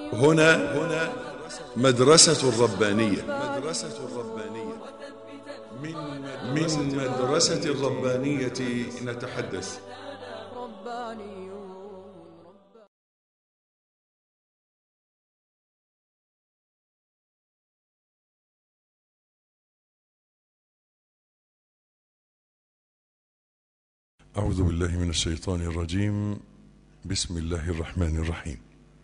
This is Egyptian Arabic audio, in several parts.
هنا هنا مدرسة الربانية مدرسة الربانية من من مدرسة الربانية نتحدث ربانيون أعوذ بالله من الشيطان الرجيم بسم الله الرحمن الرحيم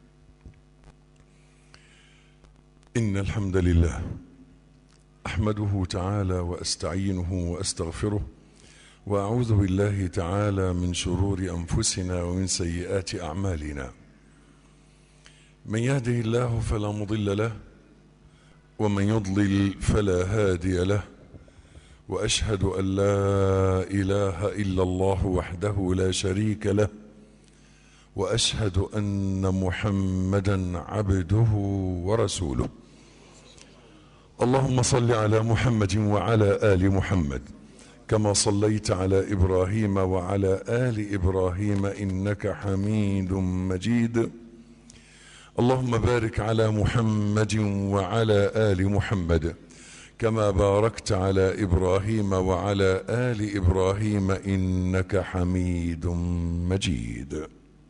إن الحمد لله أحمده تعالى وأستعينه وأستغفره وأعوذ بالله تعالى من شرور أنفسنا ومن سيئات أعمالنا من يهده الله فلا مضل له ومن يضلل فلا هادي له واشهد ان لا اله الا الله وحده لا شريك له واشهد ان محمدا عبده ورسوله اللهم صل على محمد وعلى ال محمد كما صليت على ابراهيم وعلى ال ابراهيم انك حميد مجيد اللهم بارك على محمد وعلى ال محمد كما باركت على ابراهيم وعلى ال ابراهيم انك حميد مجيد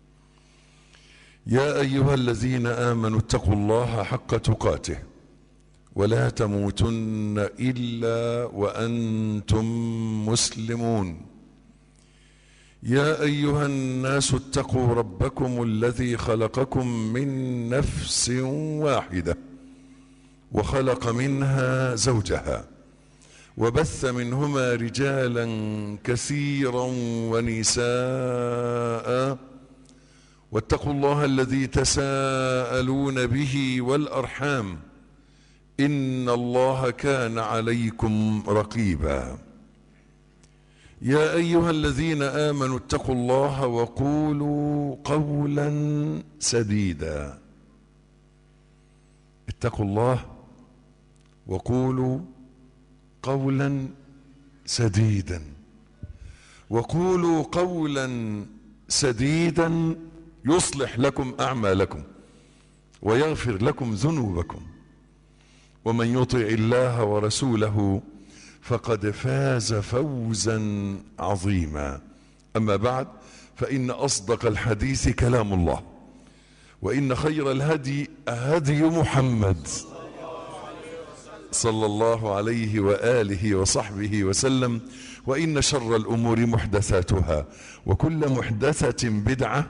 يا ايها الذين امنوا اتقوا الله حق تقاته ولا تموتن الا وانتم مسلمون يا ايها الناس اتقوا ربكم الذي خلقكم من نفس واحده وخلق منها زوجها وبث منهما رجالا كثيرا ونساء واتقوا الله الذي تساءلون به والارحام ان الله كان عليكم رقيبا يا ايها الذين امنوا اتقوا الله وقولوا قولا سديدا اتقوا الله وقولوا قولا سديدا وقولوا قولا سديدا يصلح لكم اعمالكم ويغفر لكم ذنوبكم ومن يطع الله ورسوله فقد فاز فوزا عظيما اما بعد فان اصدق الحديث كلام الله وان خير الهدي هدي محمد صلى الله عليه واله وصحبه وسلم وان شر الامور محدثاتها وكل محدثه بدعه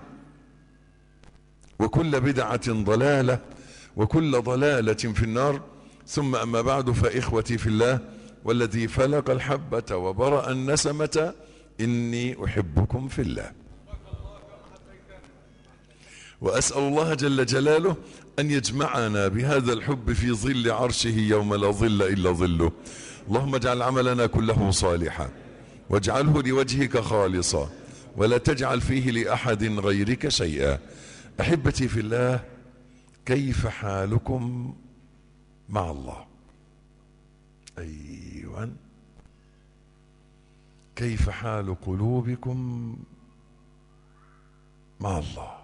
وكل بدعه ضلاله وكل ضلاله في النار ثم اما بعد فاخوتي في الله والذي فلق الحبه وبرا النسمه اني احبكم في الله واسال الله جل جلاله ان يجمعنا بهذا الحب في ظل عرشه يوم لا ظل الا ظله اللهم اجعل عملنا كله صالحا واجعله لوجهك خالصا ولا تجعل فيه لاحد غيرك شيئا احبتي في الله كيف حالكم مع الله ايوه كيف حال قلوبكم مع الله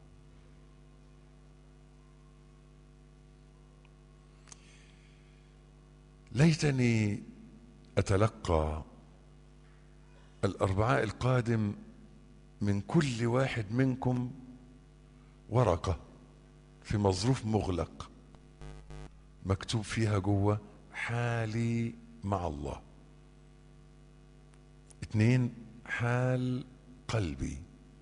ليتني اتلقى الاربعاء القادم من كل واحد منكم ورقه في مظروف مغلق مكتوب فيها جوه حالي مع الله اتنين حال قلبي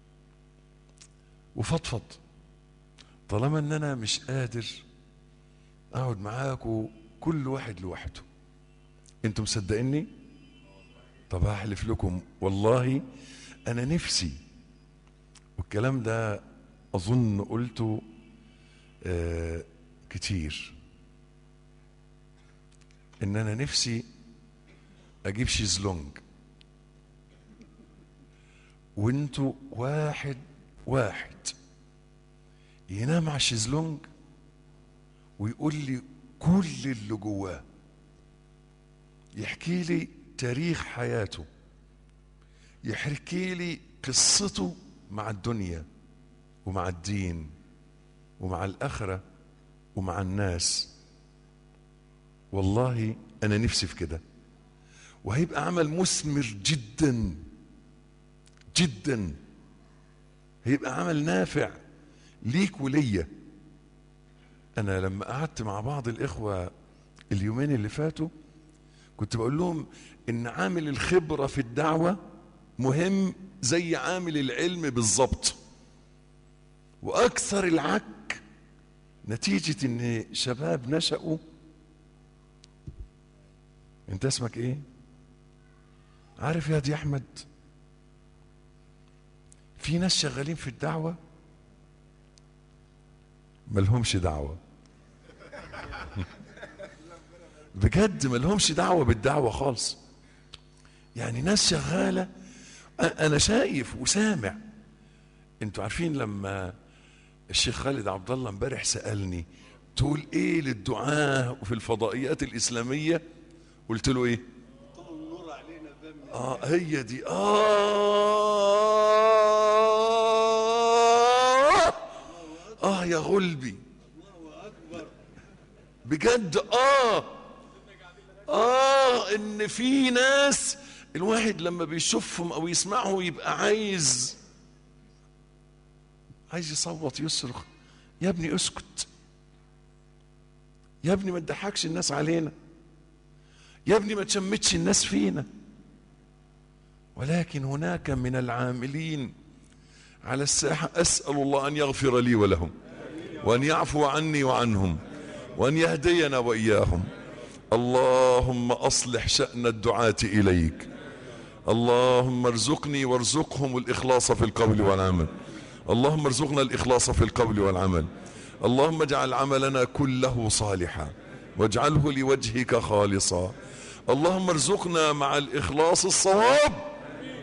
وفضفض طالما ان انا مش قادر اقعد معاكم كل واحد لوحده انتم مصدقيني طب هحلف لكم والله انا نفسي والكلام ده اظن قلته آه كتير ان انا نفسي اجيب شيزلونج وانتوا واحد واحد ينام على الشيزلونج ويقول لي كل اللي جواه يحكي لي تاريخ حياته يحكي لي قصته مع الدنيا ومع الدين ومع الآخرة ومع الناس والله انا نفسي في كده وهيبقى عمل مثمر جدا جدا هيبقى عمل نافع ليك وليا انا لما قعدت مع بعض الاخوه اليومين اللي فاتوا كنت بقول لهم ان عامل الخبره في الدعوه مهم زي عامل العلم بالظبط واكثر العك نتيجه ان شباب نشأوا انت اسمك ايه عارف يا دي احمد في ناس شغالين في الدعوه ملهمش دعوه بجد ملهمش دعوه بالدعوه خالص يعني ناس شغاله انا شايف وسامع انتوا عارفين لما الشيخ خالد عبد الله امبارح سالني تقول ايه للدعاه وفي الفضائيات الاسلاميه قلت له ايه اه هي دي اه اه يا غلبي بجد اه اه ان في ناس الواحد لما بيشوفهم او يسمعهم يبقى عايز عايز يصوت يصرخ يا ابني اسكت يا ابني ما تضحكش الناس علينا يا ابني ما تشمتش الناس فينا ولكن هناك من العاملين على الساحة أسأل الله أن يغفر لي ولهم وأن يعفو عني وعنهم وأن يهدينا وإياهم اللهم أصلح شأن الدعاة إليك اللهم ارزقني وارزقهم الإخلاص في القول والعمل اللهم ارزقنا الإخلاص في القول والعمل اللهم اجعل عملنا كله صالحا واجعله لوجهك خالصا اللهم ارزقنا مع الإخلاص الصواب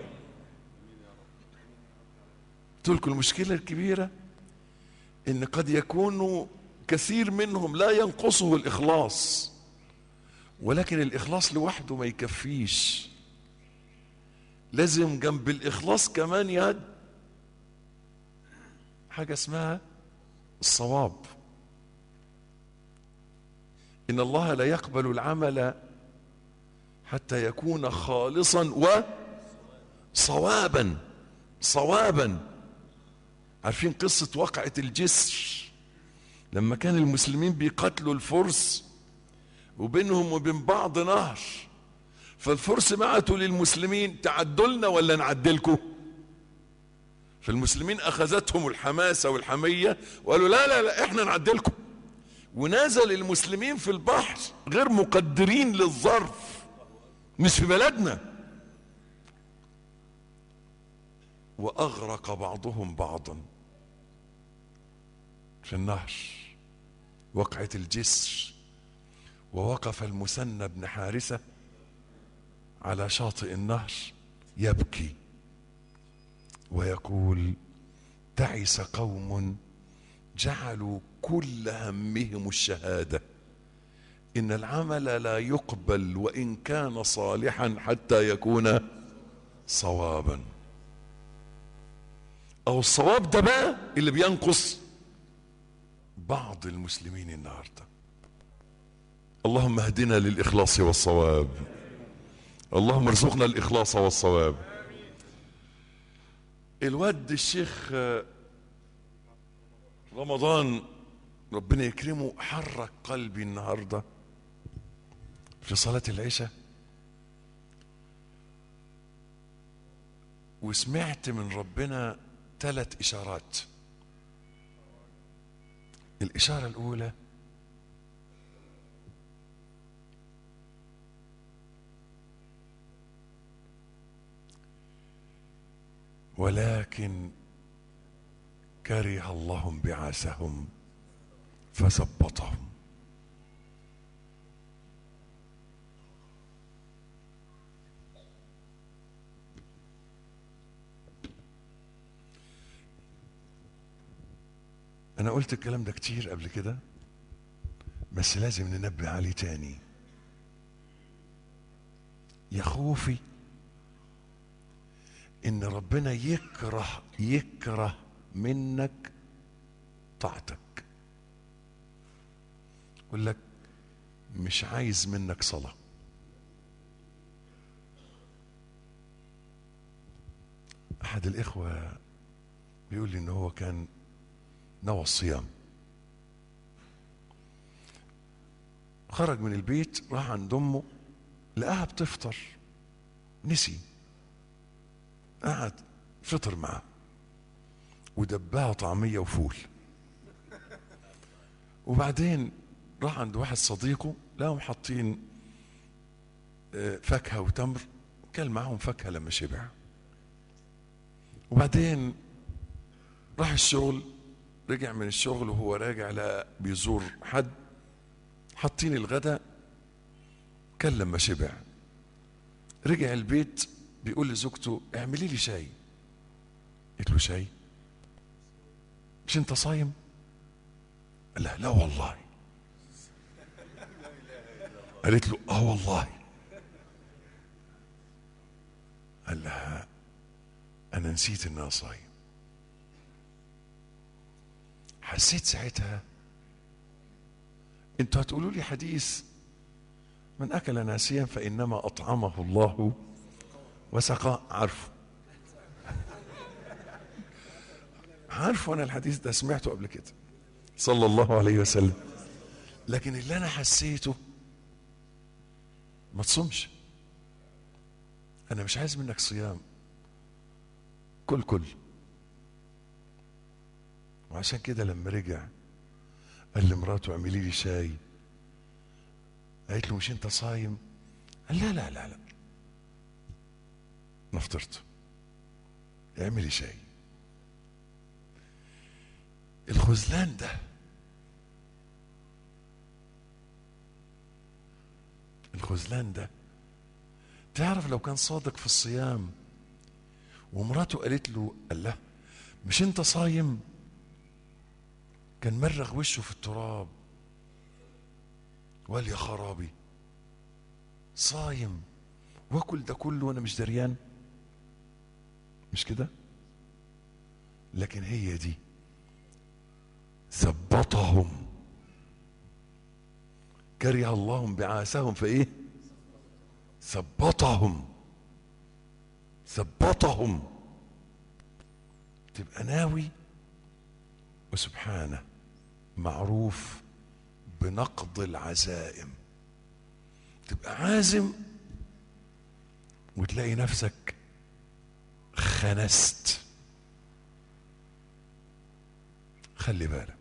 تلك المشكلة الكبيرة إن قد يكون كثير منهم لا ينقصه الإخلاص ولكن الإخلاص لوحده ما يكفيش لازم جنب الإخلاص كمان يد حاجة اسمها الصواب إن الله لا يقبل العمل حتى يكون خالصا وصوابا صوابا عارفين قصة وقعة الجسر لما كان المسلمين بيقتلوا الفرس وبينهم وبين بعض نهر فالفرس بعتوا للمسلمين تعدلنا ولا نعدلكم فالمسلمين اخذتهم الحماسة والحمية وقالوا لا لا لا احنا نعدلكم ونزل المسلمين في البحر غير مقدرين للظرف مش في بلدنا واغرق بعضهم بعضا في النهر وقعة الجسر ووقف المثنى بن حارثة على شاطئ النهر يبكي ويقول تعس قوم جعلوا كل همهم الشهادة إن العمل لا يقبل وإن كان صالحا حتى يكون صوابا أو الصواب ده بقى اللي بينقص بعض المسلمين النهارده اللهم اهدنا للإخلاص والصواب اللهم ارزقنا الإخلاص والصواب الواد الشيخ رمضان ربنا يكرمه حرك قلبي النهارده في صلاة العشاء وسمعت من ربنا ثلاث إشارات الإشارة الأولى ولكن كره الله انبعاثهم فثبطهم انا قلت الكلام ده كتير قبل كده بس لازم ننبه عليه تاني يا خوفي ان ربنا يكره يكره منك طاعتك يقول لك مش عايز منك صلاة أحد الإخوة بيقول لي إن هو كان نوى الصيام خرج من البيت راح عند أمه لقاها بتفطر نسي قعد فطر معاه ودبها طعمية وفول وبعدين راح عند واحد صديقه لقاهم حاطين آه، فاكهة وتمر كل معاهم فاكهة لما شبع وبعدين راح الشغل رجع من الشغل وهو راجع لقى بيزور حد حاطين الغداء كل لما شبع رجع البيت بيقول لزوجته اعملي لي شاي قلت له شاي مش انت صايم قال لها لا والله قالت له اه والله قال لها انا نسيت ان انا صايم حسيت ساعتها انتوا هتقولوا لي حديث من اكل ناسيا فانما اطعمه الله وسقاه عارفه عارفه انا الحديث ده سمعته قبل كده صلى الله عليه وسلم لكن اللي انا حسيته ما تصومش انا مش عايز منك صيام كل كل وعشان كده لما رجع قال لمراته اعملي لي شاي قالت له مش انت صايم قال لا لا لا لا انا فطرت اعملي شاي الخذلان ده الخذلان ده تعرف لو كان صادق في الصيام ومراته قالت له قال له مش انت صايم كان مرغ وشه في التراب وقال يا خرابي صايم واكل ده كله وانا مش دريان مش كده لكن هي دي ثبطهم كره الله بعاثهم فايه ثبطهم ثبطهم تبقى ناوي وسبحانه معروف بنقض العزائم تبقى عازم وتلاقي نفسك خنست خلي بالك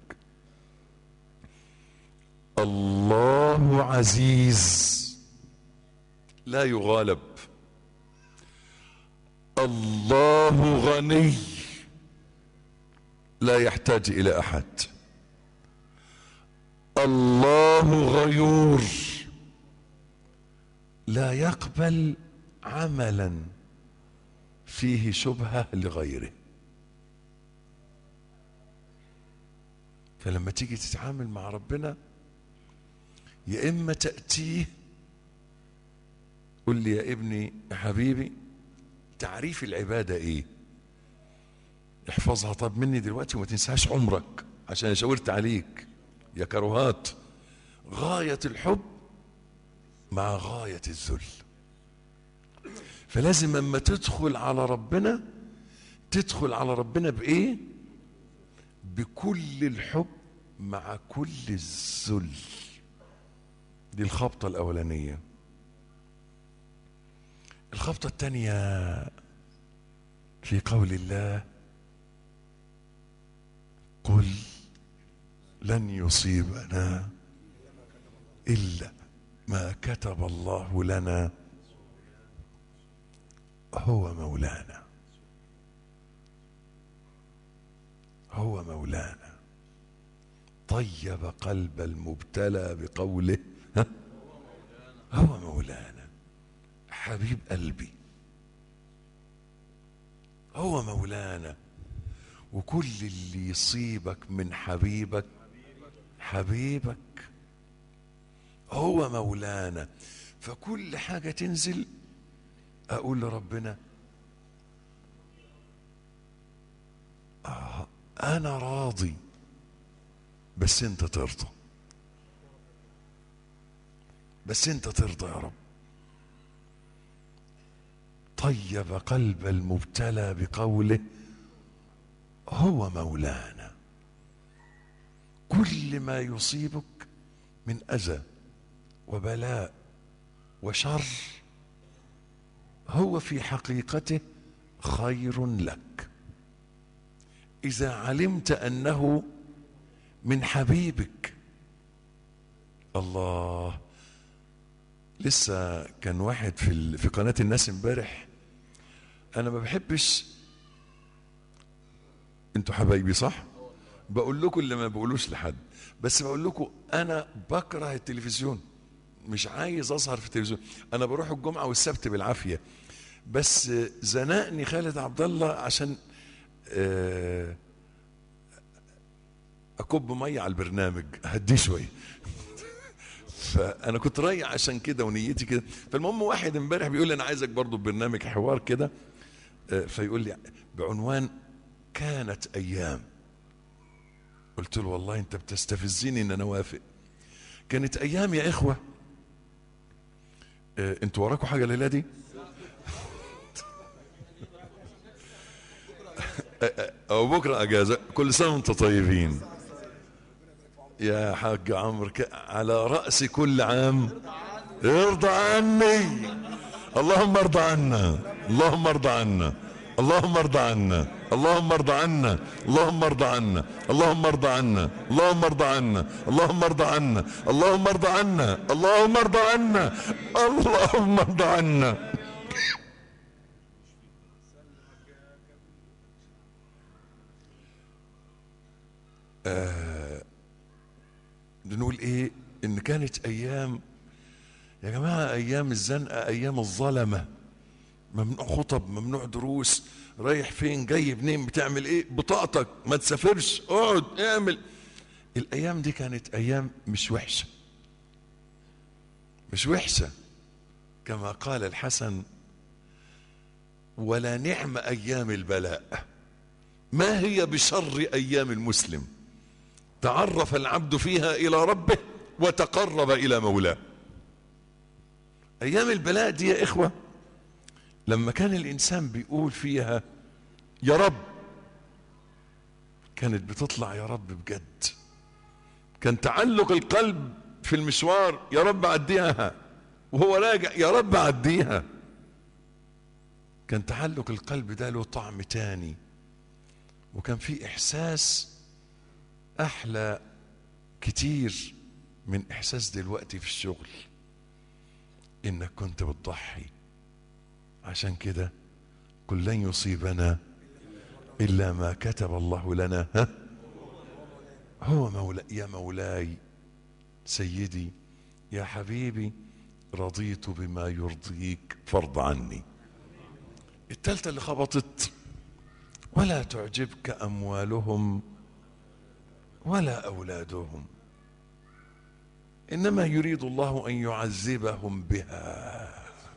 الله عزيز لا يغالب الله غني لا يحتاج الى احد الله غيور لا يقبل عملا فيه شبهه لغيره فلما تيجي تتعامل مع ربنا يا اما تاتيه قل لي يا ابني يا حبيبي تعريف العباده ايه احفظها طب مني دلوقتي وما تنساش عمرك عشان شاورت عليك يا كروهات غايه الحب مع غايه الذل فلازم اما تدخل على ربنا تدخل على ربنا بايه بكل الحب مع كل الذل دي الخبطة الأولانية الخبطة الثانية في قول الله قل لن يصيبنا إلا ما كتب الله لنا هو مولانا هو مولانا طيب قلب المبتلى بقوله ها؟ هو مولانا حبيب قلبي هو مولانا وكل اللي يصيبك من حبيبك حبيبك هو مولانا فكل حاجة تنزل أقول لربنا آه أنا راضي بس أنت ترضى بس انت ترضى يا رب طيب قلب المبتلى بقوله هو مولانا كل ما يصيبك من اذى وبلاء وشر هو في حقيقته خير لك اذا علمت انه من حبيبك الله لسه كان واحد في ال- في قناه الناس امبارح انا ما بحبش انتوا حبايبي صح بقول لكم اللي ما بقولوش لحد بس بقول لكم انا بكره التلفزيون مش عايز اظهر في التلفزيون انا بروح الجمعه والسبت بالعافيه بس زنقني خالد عبد الله عشان آه، اكب ميه على البرنامج هديه شويه فانا كنت رايح عشان كده ونيتي كده فالمهم واحد امبارح بيقول لي انا عايزك برضو ببرنامج حوار كده آه، فيقول لي بعنوان كانت ايام قلت له والله انت بتستفزني ان انا وافق كانت ايام يا اخوه آه، انتوا وراكم حاجه الليله دي او بكره اجازه كل سنه وانتم طيبين يا حاج عمرو ك- على راس كل عام ارضى عني اللهم ارضى عنا اللهم ارضى عنا اللهم ارضى عنا اللهم ارضى عنا اللهم ارضى عنا اللهم ارضى عنا اللهم ارضى عنا اللهم ارضى عنا اللهم ارضى عنا اللهم ارضى عنا اللهم ارضى عنا بنقول ايه ان كانت ايام يا جماعه ايام الزنقه ايام الظلمه ممنوع خطب ممنوع دروس رايح فين جاي منين بتعمل ايه بطاقتك ما تسافرش اقعد اعمل الايام دي كانت ايام مش وحشه مش وحشه كما قال الحسن ولا نعم ايام البلاء ما هي بشر ايام المسلم تعرف العبد فيها الى ربه وتقرب الى مولاه ايام البلاء دي يا اخوه لما كان الانسان بيقول فيها يا رب كانت بتطلع يا رب بجد كان تعلق القلب في المشوار يا رب عديها وهو راجع يا رب عديها كان تعلق القلب ده له طعم تاني وكان في احساس احلى كتير من احساس دلوقتي في الشغل انك كنت بتضحي عشان كده قل لن يصيبنا الا ما كتب الله لنا ها هو مولا يا مولاي سيدي يا حبيبي رضيت بما يرضيك فارض عني التالتة اللي خبطت ولا تعجبك اموالهم ولا اولادهم انما يريد الله ان يعذبهم بها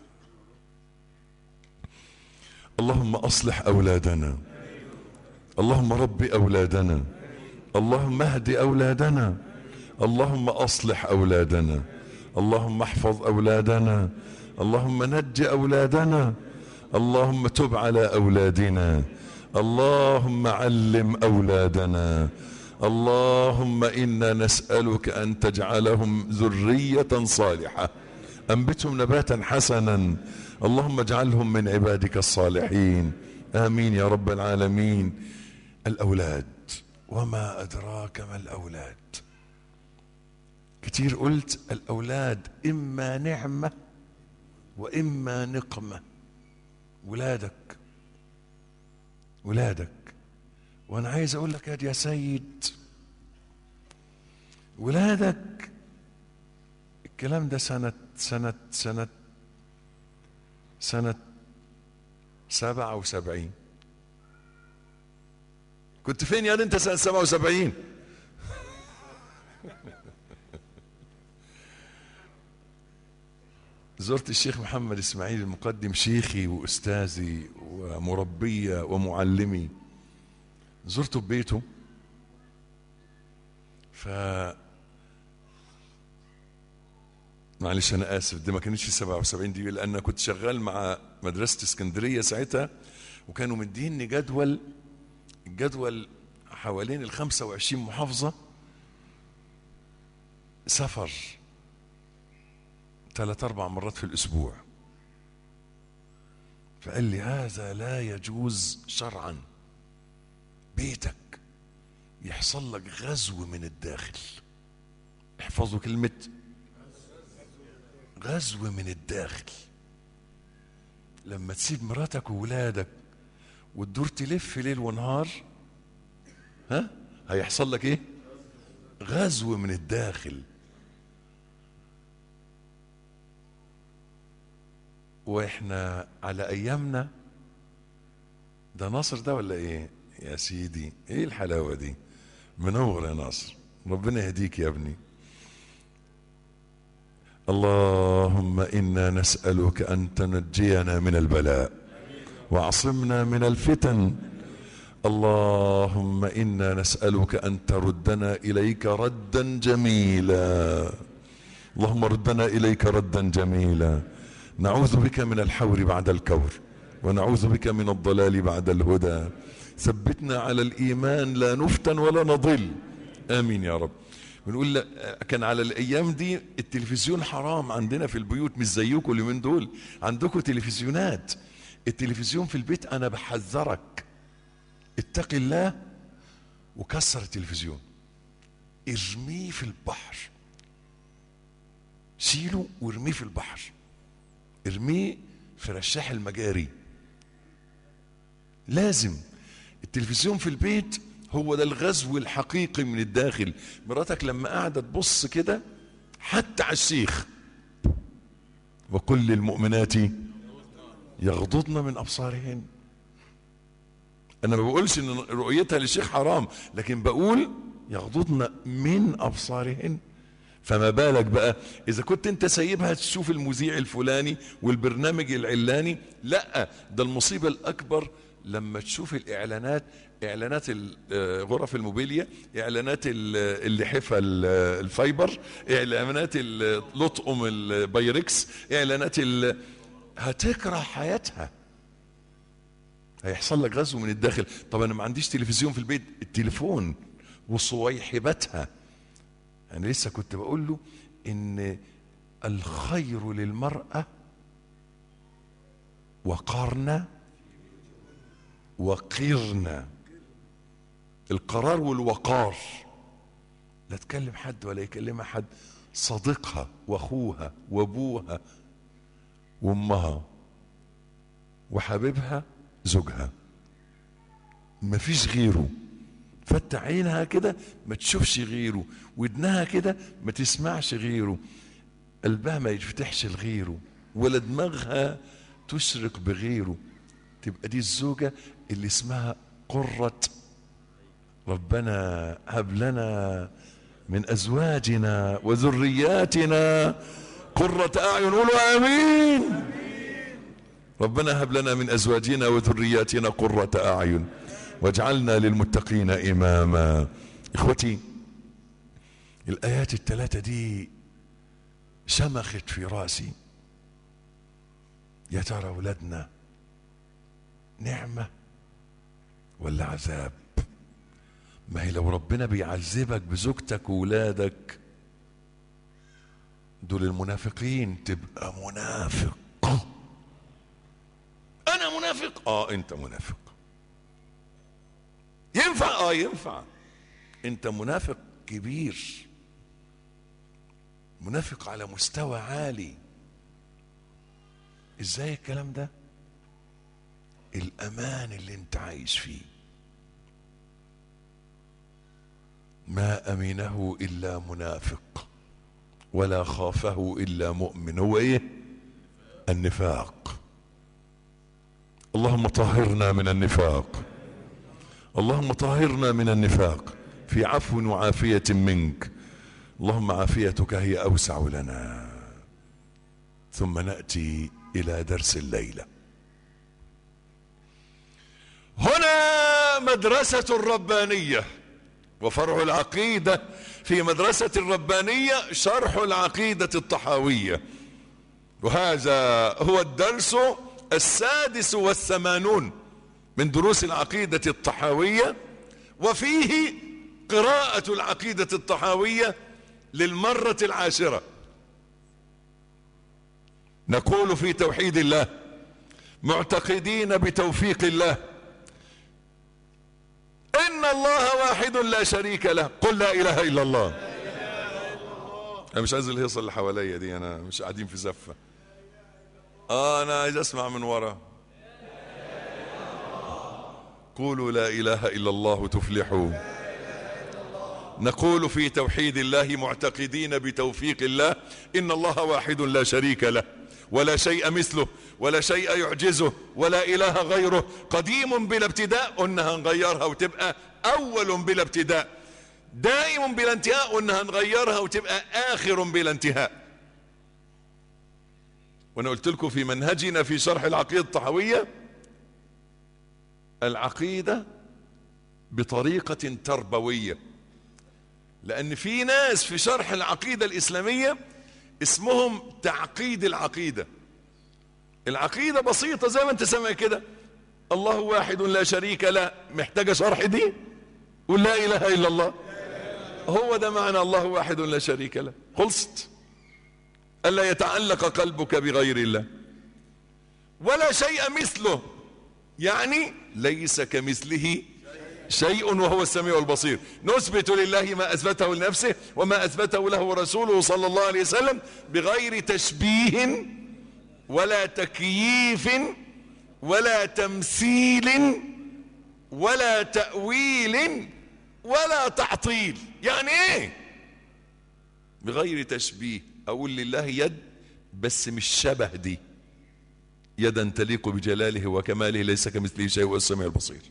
اللهم اصلح اولادنا اللهم رب اولادنا اللهم اهد اولادنا اللهم اصلح اولادنا اللهم احفظ اولادنا اللهم نج اولادنا اللهم تب على اولادنا اللهم علم اولادنا اللهم انا نسالك ان تجعلهم ذريه صالحه انبتهم نباتا حسنا اللهم اجعلهم من عبادك الصالحين امين يا رب العالمين الاولاد وما ادراك ما الاولاد كتير قلت الاولاد اما نعمه واما نقمه ولادك ولادك وانا عايز اقول لك يا يا سيد ولادك الكلام ده سنة سنة سنة سنة سبعة وسبعين كنت فين يا انت سنة سبعة وسبعين زرت الشيخ محمد اسماعيل المقدم شيخي واستاذي ومربي ومعلمي زرته ببيته ف معلش انا اسف دي ما كانتش 77 دي لان كنت شغال مع مدرسه اسكندريه ساعتها وكانوا مديني جدول الجدول حوالين ال 25 محافظه سفر ثلاث اربع مرات في الاسبوع فقال لي هذا لا يجوز شرعا بيتك يحصل لك غزو من الداخل احفظوا كلمه غزو من الداخل لما تسيب مراتك وولادك وتدور تلف ليل ونهار ها هيحصل لك ايه غزو من الداخل واحنا على ايامنا ده ناصر ده ولا ايه يا سيدي ايه الحلاوه دي منور يا ناصر ربنا يهديك يا ابني اللهم انا نسالك ان تنجينا من البلاء واعصمنا من الفتن اللهم انا نسالك ان تردنا اليك ردا جميلا اللهم ردنا اليك ردا جميلا نعوذ بك من الحور بعد الكور ونعوذ بك من الضلال بعد الهدى ثبتنا على الايمان لا نفتن ولا نضل امين يا رب بنقول لا كان على الايام دي التلفزيون حرام عندنا في البيوت مش زيكم اليومين دول عندكم تلفزيونات التلفزيون في البيت انا بحذرك اتق الله وكسر التلفزيون ارميه في البحر شيله وارميه في البحر ارميه في رشاح المجاري لازم التلفزيون في البيت هو ده الغزو الحقيقي من الداخل مراتك لما قاعدة تبص كده حتى على الشيخ وكل للمؤمنات يغضضن من أبصارهن أنا ما بقولش إن رؤيتها للشيخ حرام لكن بقول يغضضن من أبصارهن فما بالك بقى إذا كنت أنت سايبها تشوف المذيع الفلاني والبرنامج العلاني لا ده المصيبة الأكبر لما تشوف الإعلانات اعلانات غرف الموبيليا اعلانات اللحفه الفايبر اعلانات لطقم البايركس اعلانات هتكره حياتها هيحصل لك غزو من الداخل طب انا ما عنديش تلفزيون في البيت التليفون وصويحبتها انا لسه كنت بقول له ان الخير للمراه وقرنا وقرنا القرار والوقار لا تكلم حد ولا يكلمها حد صديقها واخوها وابوها وامها وحبيبها زوجها مفيش غيره فتح عينها كده ما تشوفش غيره ودنها كده ما تسمعش غيره قلبها ما يفتحش لغيره ولا دماغها تشرق بغيره تبقى دي الزوجة اللي اسمها قرة ربنا هب لنا من أزواجنا وذرياتنا قرة أعين قولوا آمين ربنا هب لنا من أزواجنا وذرياتنا قرة أعين واجعلنا للمتقين إماما إخوتي الآيات الثلاثة دي شمخت في راسي يا ترى أولادنا نعمة ولا عذاب ما هي لو ربنا بيعذبك بزوجتك وولادك دول المنافقين تبقى منافق انا منافق اه انت منافق ينفع اه ينفع انت منافق كبير منافق على مستوى عالي ازاي الكلام ده الامان اللي انت عايش فيه ما امنه الا منافق ولا خافه الا مؤمن هو ايه النفاق اللهم طهرنا من النفاق اللهم طهرنا من النفاق في عفو وعافيه منك اللهم عافيتك هي اوسع لنا ثم ناتي الى درس الليله هنا مدرسة الربانية وفرع العقيدة في مدرسة الربانية شرح العقيدة الطحاوية وهذا هو الدرس السادس والثمانون من دروس العقيدة الطحاوية وفيه قراءة العقيدة الطحاوية للمرة العاشرة نقول في توحيد الله معتقدين بتوفيق الله ان الله واحد لا شريك له قل لا اله الا الله انا مش عايز الهيصه اللي حواليا دي انا مش قاعدين في زفه اه انا عايز اسمع من ورا قولوا لا اله الا الله تفلحوا نقول في توحيد الله معتقدين بتوفيق الله ان الله واحد لا شريك له ولا شيء مثله ولا شيء يعجزه ولا اله غيره قديم بلا ابتداء قلنا هنغيرها وتبقى اول بلا ابتداء دائم بلا انتهاء قلنا هنغيرها وتبقى اخر بلا انتهاء وانا قلت لكم في منهجنا في شرح العقيده الطحويه العقيده بطريقه تربويه لان في ناس في شرح العقيده الاسلاميه اسمهم تعقيد العقيده العقيده بسيطه زي ما انت سامع كده الله واحد لا شريك له محتاجه شرح دي قول لا اله الا الله هو ده معنى الله واحد لا شريك له خلصت الا يتعلق قلبك بغير الله ولا شيء مثله يعني ليس كمثله شيء وهو السميع البصير نثبت لله ما اثبته لنفسه وما اثبته له رسوله صلى الله عليه وسلم بغير تشبيه ولا تكييف ولا تمثيل ولا تأويل ولا تعطيل يعني ايه بغير تشبيه اقول لله يد بس مش شبه دي يدا تليق بجلاله وكماله ليس كمثله شيء والسميع البصير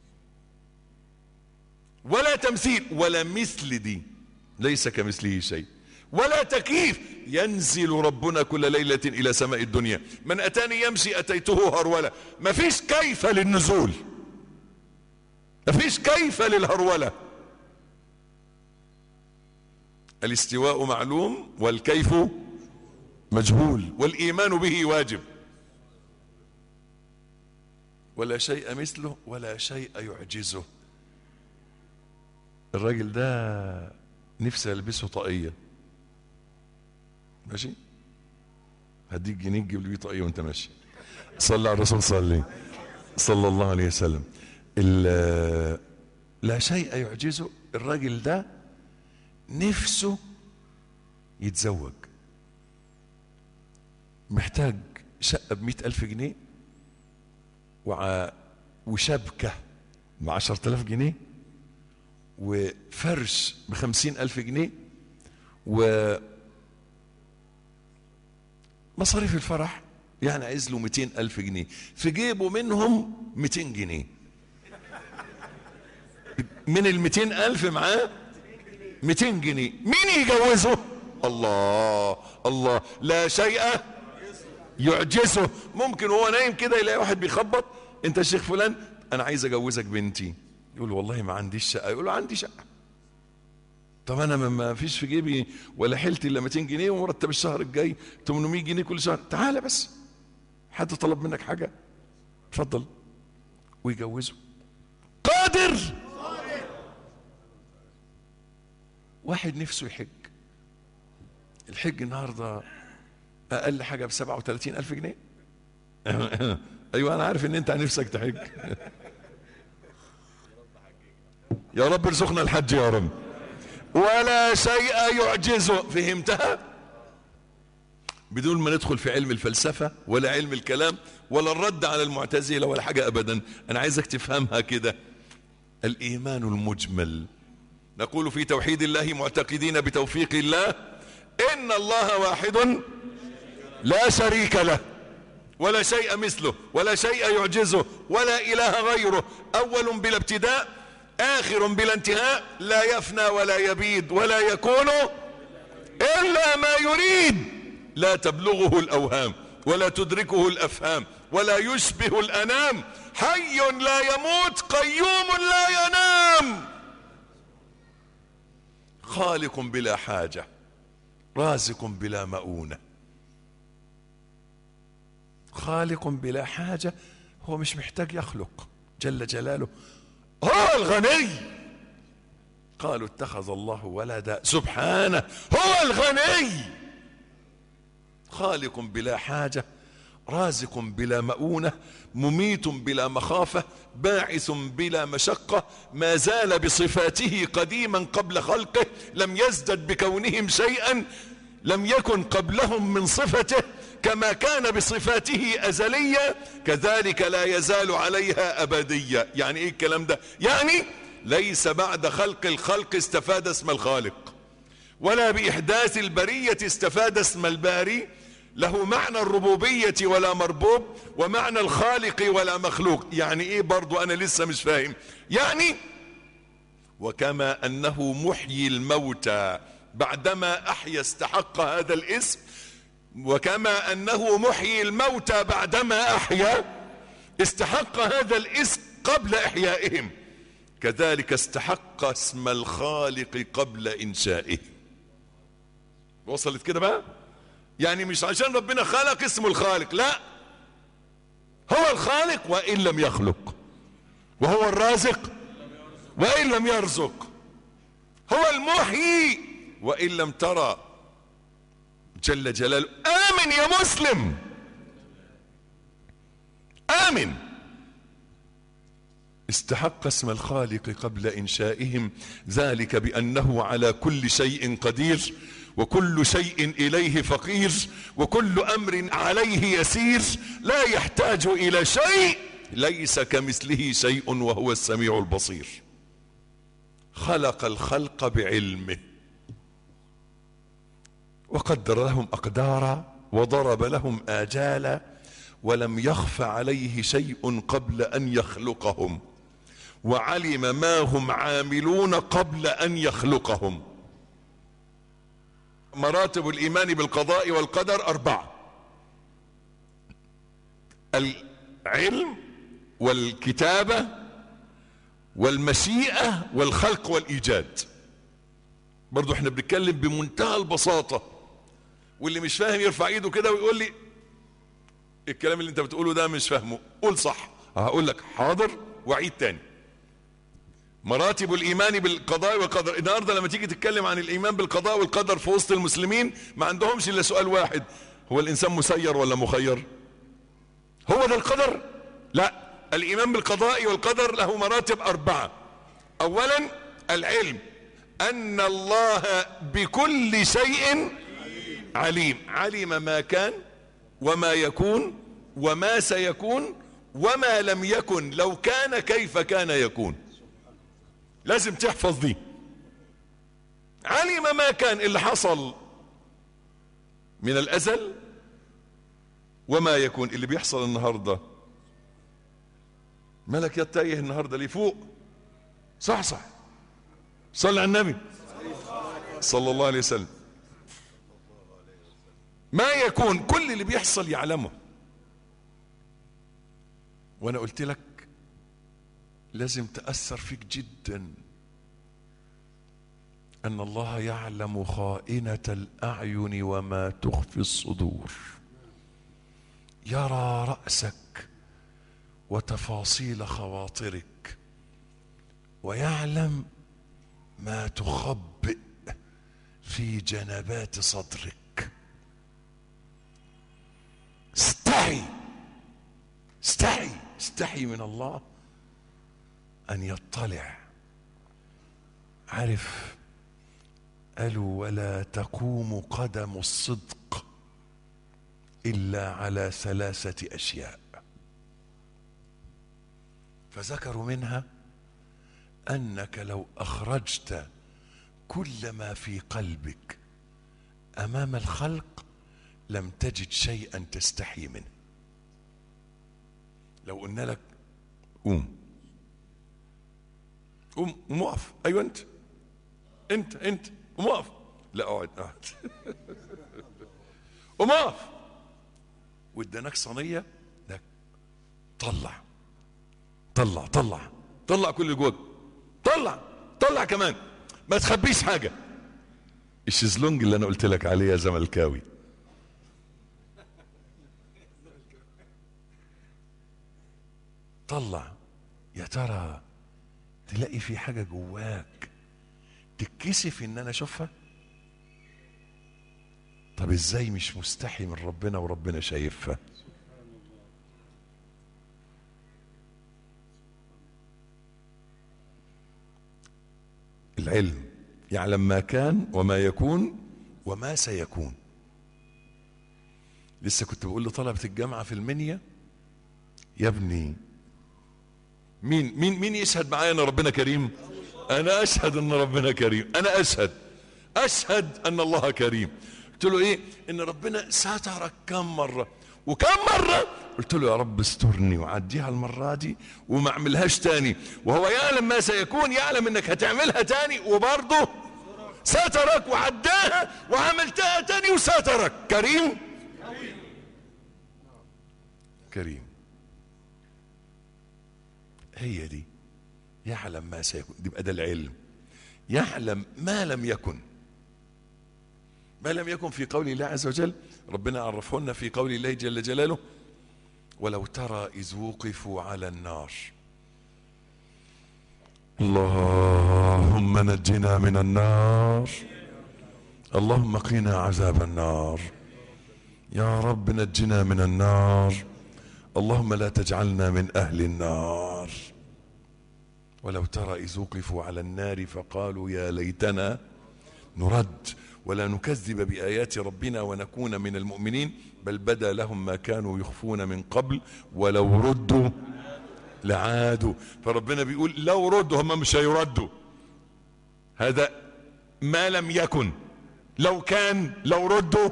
ولا تمثيل ولا مثل دي ليس كمثله شيء ولا تكييف ينزل ربنا كل ليلة إلى سماء الدنيا من أتاني يمشي أتيته هرولة مفيش كيف للنزول مفيش كيف للهرولة الاستواء معلوم والكيف مجهول والإيمان به واجب ولا شيء مثله ولا شيء يعجزه الراجل ده نفسي البسه طاقيه ماشي هديك جنيه تجيب لي بيه طاقيه وانت ماشي صلى على الرسول صلى صلى الله عليه وسلم لا شيء يعجزه الراجل ده نفسه يتزوج محتاج شقة بمئة ألف جنيه وع... وشبكة بعشرة آلاف جنيه وفرش بخمسين ألف جنيه و مصاريف الفرح يعني عايز له 200 ألف جنيه في جيبه منهم 200 جنيه من ال 200 ألف معاه 200 جنيه مين يجوزه الله الله لا شيء يعجزه ممكن وهو نايم كده يلاقي واحد بيخبط انت الشيخ فلان انا عايز اجوزك بنتي يقول والله ما عنديش شقه يقول له عندي شقه طب انا ما فيش في جيبي ولا حيلتي الا 200 جنيه ومرتب الشهر الجاي 800 جنيه كل شهر تعالى بس حد طلب منك حاجه اتفضل ويجوزه قادر واحد نفسه يحج الحج النهارده اقل حاجه ب 37 الف جنيه ايوه انا عارف ان انت نفسك تحج يا رب ارزقنا الحج يا رب ولا شيء يعجزه فهمتها بدون ما ندخل في علم الفلسفة ولا علم الكلام ولا الرد على المعتزلة ولا حاجة أبدا أنا عايزك تفهمها كده الإيمان المجمل نقول في توحيد الله معتقدين بتوفيق الله إن الله واحد لا شريك له ولا شيء مثله ولا شيء يعجزه ولا إله غيره أول بلا ابتداء آخر بلا انتهاء لا يفنى ولا يبيد ولا يكون إلا ما يريد لا تبلغه الأوهام ولا تدركه الأفهام ولا يشبه الأنام حي لا يموت قيوم لا ينام خالق بلا حاجة رازق بلا مؤونة خالق بلا حاجة هو مش محتاج يخلق جل جلاله هو الغني قالوا اتخذ الله ولدا سبحانه هو الغني خالق بلا حاجة رازق بلا مؤونة مميت بلا مخافة باعث بلا مشقة ما زال بصفاته قديما قبل خلقه لم يزدد بكونهم شيئا لم يكن قبلهم من صفته كما كان بصفاته أزلية كذلك لا يزال عليها أبدية يعني إيه الكلام ده يعني ليس بعد خلق الخلق استفاد اسم الخالق ولا بإحداث البرية استفاد اسم الباري له معنى الربوبية ولا مربوب ومعنى الخالق ولا مخلوق يعني ايه برضو انا لسه مش فاهم يعني وكما انه محيي الموتى بعدما احيا استحق هذا الاسم وكما انه محيي الموتى بعدما احيا استحق هذا الاسم قبل احيائهم كذلك استحق اسم الخالق قبل انشائه وصلت كده بقى يعني مش عشان ربنا خلق اسمه الخالق لا هو الخالق وإن لم يخلق وهو الرازق وإن لم يرزق هو المحيي وإن لم ترى جل جلاله آمن يا مسلم آمن استحق اسم الخالق قبل إنشائهم ذلك بأنه على كل شيء قدير وكل شيء إليه فقير وكل أمر عليه يسير لا يحتاج إلى شيء ليس كمثله شيء وهو السميع البصير خلق الخلق بعلمه وقدر لهم أقدارا وضرب لهم آجالا ولم يخف عليه شيء قبل أن يخلقهم وعلم ما هم عاملون قبل أن يخلقهم مراتب الإيمان بالقضاء والقدر أربعة العلم والكتابة والمشيئة والخلق والإيجاد برضو احنا بنتكلم بمنتهى البساطة واللي مش فاهم يرفع ايده كده ويقول لي الكلام اللي انت بتقوله ده مش فاهمه قول صح هقول لك حاضر وعيد تاني مراتب الايمان بالقضاء والقدر النهارده لما تيجي تتكلم عن الايمان بالقضاء والقدر في وسط المسلمين ما عندهمش الا سؤال واحد هو الانسان مسير ولا مخير هو ده القدر لا الايمان بالقضاء والقدر له مراتب اربعه اولا العلم ان الله بكل شيء عليم علم ما كان وما يكون وما سيكون وما لم يكن لو كان كيف كان يكون لازم تحفظ دي علم ما كان اللي حصل من الازل وما يكون اللي بيحصل النهارده ملك يتايه النهارده ليه فوق صح صح صلى على النبي صلى الله عليه وسلم ما يكون كل اللي بيحصل يعلمه وانا قلت لك لازم تأثر فيك جدا أن الله يعلم خائنة الأعين وما تخفي الصدور يرى رأسك وتفاصيل خواطرك ويعلم ما تخبئ في جنبات صدرك استحي استحي استحي من الله أن يطلع عرف قالوا ولا تقوم قدم الصدق إلا على ثلاثة أشياء فذكروا منها أنك لو أخرجت كل ما في قلبك أمام الخلق لم تجد شيئا تستحي منه لو قلنا لك قوم قوم قوم اقف ايوه انت انت انت قوم اقف لا اقعد اقعد قوم اقف واداناك صينيه ده طلع طلع طلع طلع كل اللي جواك طلع طلع كمان ما تخبيش حاجه الشезлونج اللي انا قلت لك عليه يا زملكاوي طلع يا ترى تلاقي في حاجة جواك تتكسف ان انا اشوفها طب ازاي مش مستحي من ربنا وربنا شايفها العلم يعلم ما كان وما يكون وما سيكون لسه كنت بقول لطلبة الجامعة في المنيا يا ابني مين مين مين يشهد معايا ان ربنا كريم انا اشهد ان ربنا كريم انا اشهد اشهد ان الله كريم قلت له ايه ان ربنا سترك كم مره وكم مره قلت له يا رب استرني وعديها المره دي وما اعملهاش تاني وهو يعلم ما سيكون يعلم انك هتعملها تاني وبرضه سترك وعداها وعملتها تاني وسترك كريم كريم هي دي يعلم ما سيكون دي بقى ده العلم يعلم ما لم يكن ما لم يكن في قول الله عز وجل ربنا عرفهن في قول الله جل جلاله ولو ترى إذ وقفوا على النار اللهم نجنا من النار اللهم قنا عذاب النار يا رب نجنا من النار اللهم لا تجعلنا من أهل النار ولو ترى إذ وقفوا على النار فقالوا يا ليتنا نرد ولا نكذب بآيات ربنا ونكون من المؤمنين بل بدا لهم ما كانوا يخفون من قبل ولو ردوا لعادوا فربنا بيقول لو ردوا هم مش هيردوا هذا ما لم يكن لو كان لو ردوا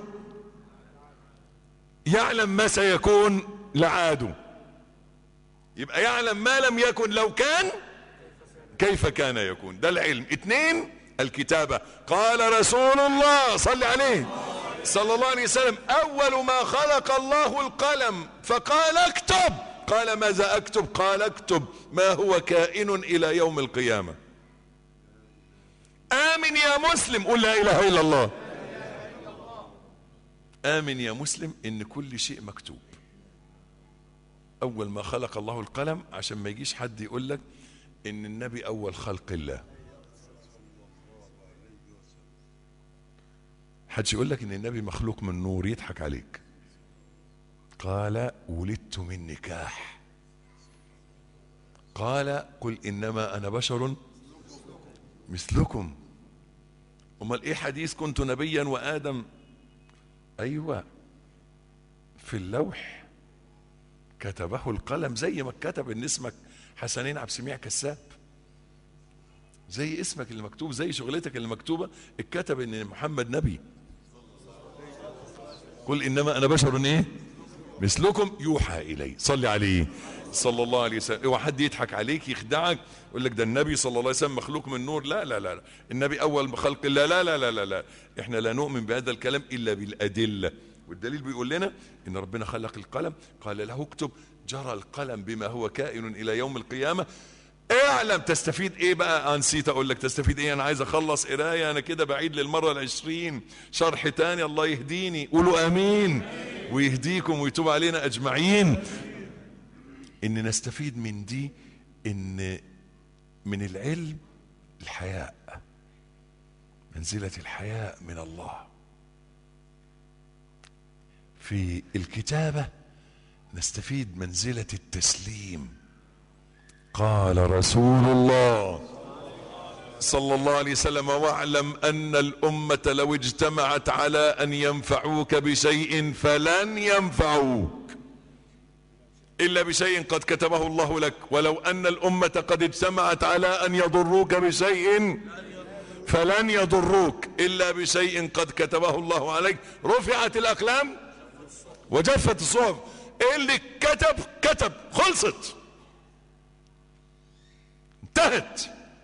يعلم ما سيكون لعادوا يبقى يعلم ما لم يكن لو كان كيف كان يكون ده العلم اثنين الكتابة قال رسول الله صل عليه صلى الله عليه وسلم أول ما خلق الله القلم فقال اكتب قال ماذا اكتب قال اكتب ما هو كائن إلى يوم القيامة آمن يا مسلم قل لا إله إلا الله آمن يا مسلم إن كل شيء مكتوب أول ما خلق الله القلم عشان ما يجيش حد يقول لك إن النبي أول خلق الله حدش يقول لك ان النبي مخلوق من نور يضحك عليك قال ولدت من نكاح قال قل انما انا بشر مثلكم امال ايه حديث كنت نبيا وادم ايوه في اللوح كتبه القلم زي ما كتب ان اسمك حسنين عبد السميع كساب زي اسمك اللي مكتوب زي شغلتك اللي مكتوبه اتكتب ان محمد نبي قل انما انا بشر ايه مثلكم يوحى الي صلي عليه صلى الله عليه وسلم اوعى حد يضحك عليك يخدعك يقول لك ده النبي صلى الله عليه وسلم مخلوق من نور لا لا لا, لا. النبي اول خلق الله لا لا لا لا لا احنا لا نؤمن بهذا الكلام الا بالادله والدليل بيقول لنا ان ربنا خلق القلم قال له اكتب جرى القلم بما هو كائن الى يوم القيامه اعلم تستفيد ايه بقى نسيت اقول لك تستفيد ايه انا عايز اخلص قرايه انا كده بعيد للمره العشرين شرح تاني الله يهديني قولوا امين ويهديكم ويتوب علينا اجمعين ان نستفيد من دي ان من العلم الحياء منزله الحياء من الله في الكتابه نستفيد منزله التسليم قال رسول الله صلى الله عليه وسلم واعلم ان الامه لو اجتمعت على ان ينفعوك بشيء فلن ينفعوك الا بشيء قد كتبه الله لك ولو ان الامه قد اجتمعت على ان يضروك بشيء فلن يضروك الا بشيء قد كتبه الله عليك رفعت الاقلام وجفت الصحف اللي كتب كتب خلصت انتهت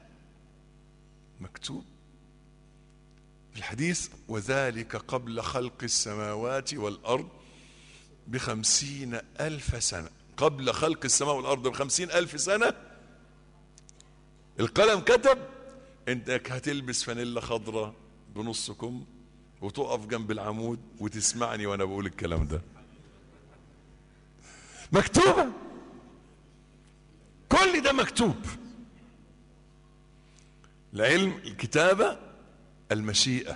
مكتوب في الحديث وذلك قبل خلق السماوات والأرض بخمسين ألف سنة قبل خلق السماء والأرض بخمسين ألف سنة القلم كتب انك هتلبس فانيلا خضراء بنص كم وتقف جنب العمود وتسمعني وانا بقول الكلام ده مكتوبة كل ده مكتوب العلم الكتابة المشيئة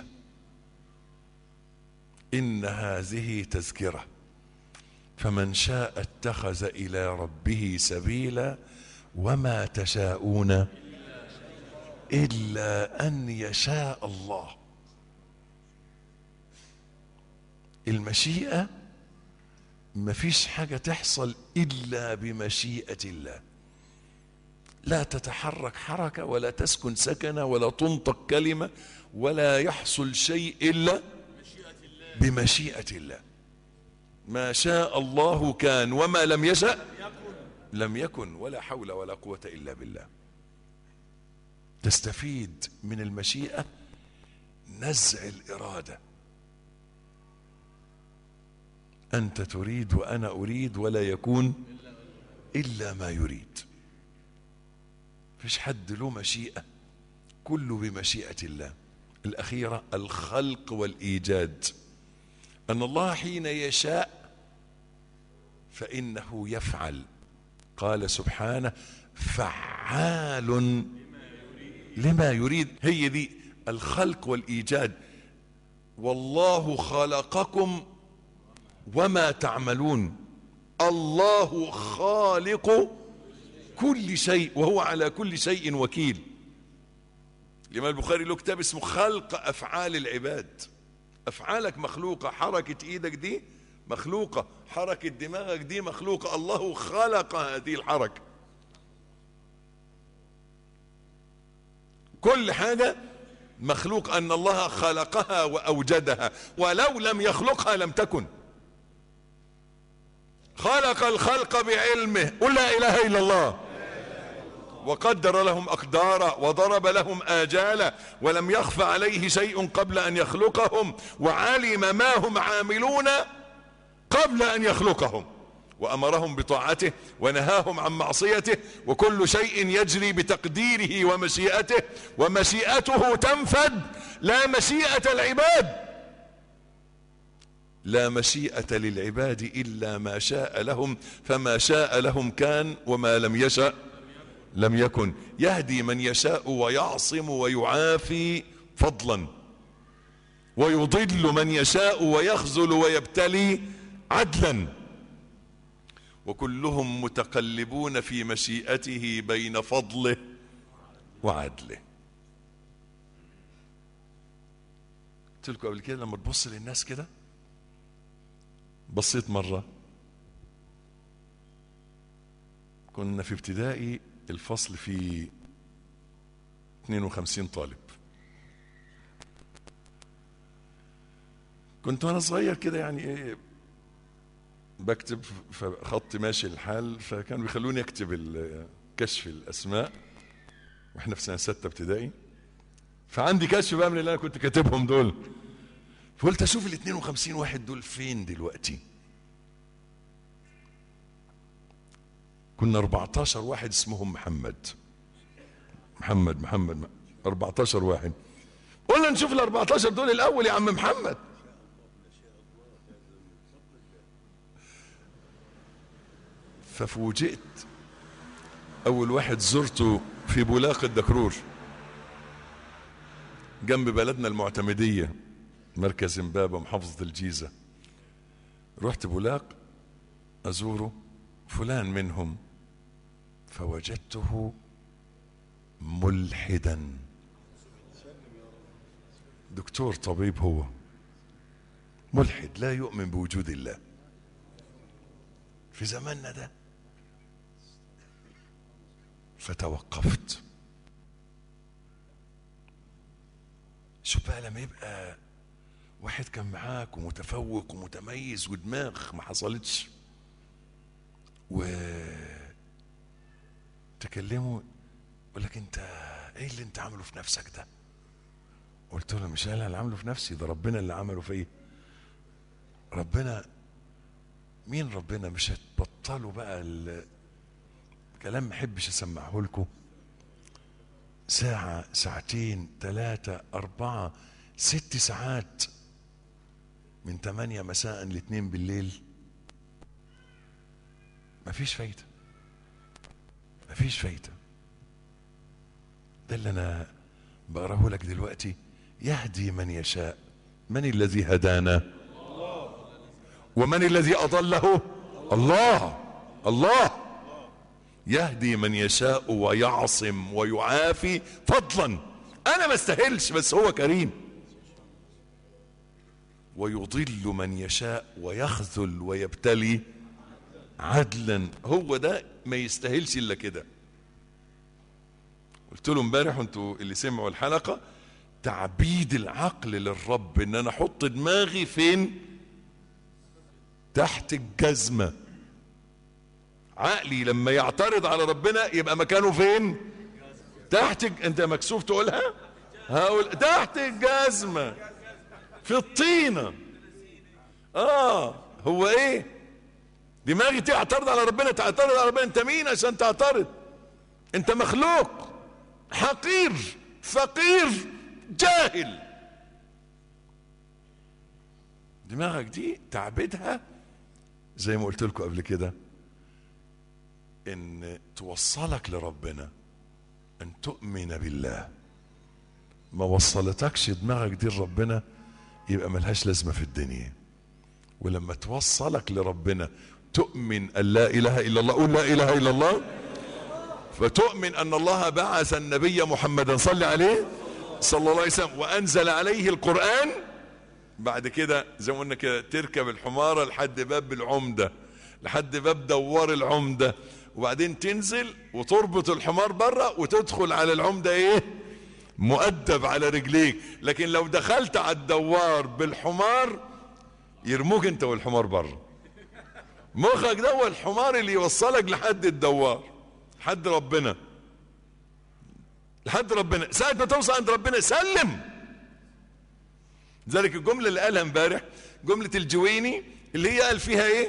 إن هذه تذكرة فمن شاء اتخذ إلى ربه سبيلا وما تشاءون إلا أن يشاء الله المشيئة مفيش حاجة تحصل إلا بمشيئة الله لا تتحرك حركة ولا تسكن سكنة ولا تنطق كلمة ولا يحصل شيء إلا بمشيئة الله ما شاء الله كان وما لم يشأ لم يكن ولا حول ولا قوة إلا بالله تستفيد من المشيئة نزع الإرادة أنت تريد وأنا أريد ولا يكون إلا ما يريد فيش حد له مشيئة كله بمشيئة الله الأخيرة الخلق والإيجاد أن الله حين يشاء فإنه يفعل قال سبحانه فعال لما يريد هي دي الخلق والإيجاد والله خلقكم وما تعملون الله خالق كل شيء وهو على كل شيء وكيل الإمام البخاري له كتاب اسمه خلق أفعال العباد أفعالك مخلوقة حركة إيدك دي مخلوقة حركة دماغك دي مخلوقة الله خلق هذه الحركة كل حاجة مخلوق أن الله خلقها وأوجدها ولو لم يخلقها لم تكن خلق الخلق بعلمه قل لا إله إلا الله وقدر لهم أقدارا وضرب لهم آجالا ولم يخف عليه شيء قبل أن يخلقهم وعلم ما هم عاملون قبل أن يخلقهم وأمرهم بطاعته ونهاهم عن معصيته وكل شيء يجري بتقديره ومشيئته ومشيئته تنفذ لا مشيئة العباد لا مشيئة للعباد إلا ما شاء لهم فما شاء لهم كان وما لم يشأ لم يكن يهدي من يشاء ويعصم ويعافي فضلا ويضل من يشاء ويخذل ويبتلي عدلا وكلهم متقلبون في مشيئته بين فضله وعدله قلت لكم قبل كده لما تبص للناس كده بصيت مرة كنا في ابتدائي الفصل فيه 52 طالب كنت وانا صغير كده يعني ايه بكتب فخط ماشي الحال فكانوا بيخلوني اكتب كشف الاسماء واحنا في سنه سته ابتدائي فعندي كشف بقى من اللي انا كنت كاتبهم دول فقلت اشوف ال 52 واحد دول فين دلوقتي كنا 14 واحد اسمهم محمد محمد محمد 14 واحد قلنا نشوف ال 14 دول الاول يا عم محمد ففوجئت اول واحد زرته في بولاق الدكرور جنب بلدنا المعتمديه مركز امبابة محافظة الجيزة رحت بولاق أزوره فلان منهم فوجدته ملحدا دكتور طبيب هو ملحد لا يؤمن بوجود الله في زماننا ده فتوقفت شوف بقى لما يبقى واحد كان معاك ومتفوق ومتميز ودماغ ما حصلتش و تكلمه يقول لك انت ايه اللي انت عامله في نفسك ده قلت له مش انا اللي عامله في نفسي ده ربنا اللي عمله فيا ربنا مين ربنا مش هتبطلوا بقى الكلام ما احبش اسمعه لكم ساعة ساعتين ثلاثة أربعة ست ساعات من 8 مساء ل 2 بالليل مفيش فايدة مفيش فايدة ده اللي أنا بقراه لك دلوقتي يهدي من يشاء من الذي هدانا ومن الذي أضله الله الله يهدي من يشاء ويعصم ويعافي فضلا انا ما استاهلش بس هو كريم ويضل من يشاء ويخذل ويبتلي عدلا هو ده ما يستاهلش الا كده قلت له امبارح انتوا اللي سمعوا الحلقه تعبيد العقل للرب ان انا احط دماغي فين تحت الجزمه عقلي لما يعترض على ربنا يبقى مكانه فين تحت الج... انت مكسوف تقولها هقول تحت الجزمة في الطينة اه هو ايه دماغي تعترض على ربنا تعترض على ربنا انت مين عشان تعترض انت مخلوق حقير فقير جاهل دماغك دي تعبدها زي ما قلت لكم قبل كده ان توصلك لربنا ان تؤمن بالله ما وصلتكش دماغك دي لربنا يبقى ملهاش لازمه في الدنيا ولما توصلك لربنا تؤمن ان لا اله الا الله قول لا اله الا الله فتؤمن ان الله بعث النبي محمدا صل عليه صلى الله عليه وسلم وانزل عليه القران بعد كده زي ما قلنا كده تركب الحماره لحد باب العمده لحد باب دوار العمده وبعدين تنزل وتربط الحمار بره وتدخل على العمده ايه مؤدب على رجليك لكن لو دخلت على الدوار بالحمار يرموك انت والحمار بره مخك ده هو الحمار اللي يوصلك لحد الدوار لحد ربنا لحد ربنا ساعة ما توصل عند ربنا سلم ذلك الجملة اللي قالها امبارح جملة الجويني اللي هي قال فيها ايه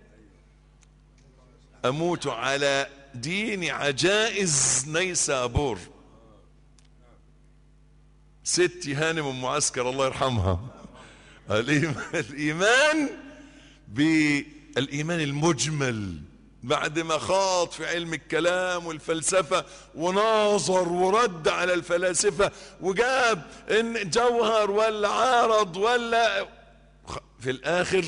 اموت على دين عجائز نيسابور ستي هانم ام معسكر الله يرحمها الايمان بالايمان المجمل بعد ما خاض في علم الكلام والفلسفة وناظر ورد على الفلاسفة وجاب ان جوهر ولا عارض ولا في الاخر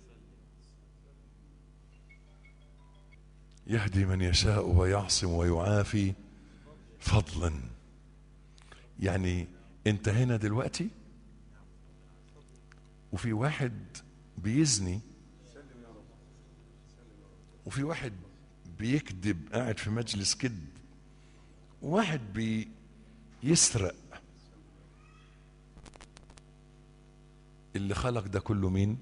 يهدي من يشاء ويعصم ويعافي فضلا يعني انت هنا دلوقتي وفي واحد بيزني وفي واحد بيكذب قاعد في مجلس كذب وواحد بيسرق اللي خلق ده كله مين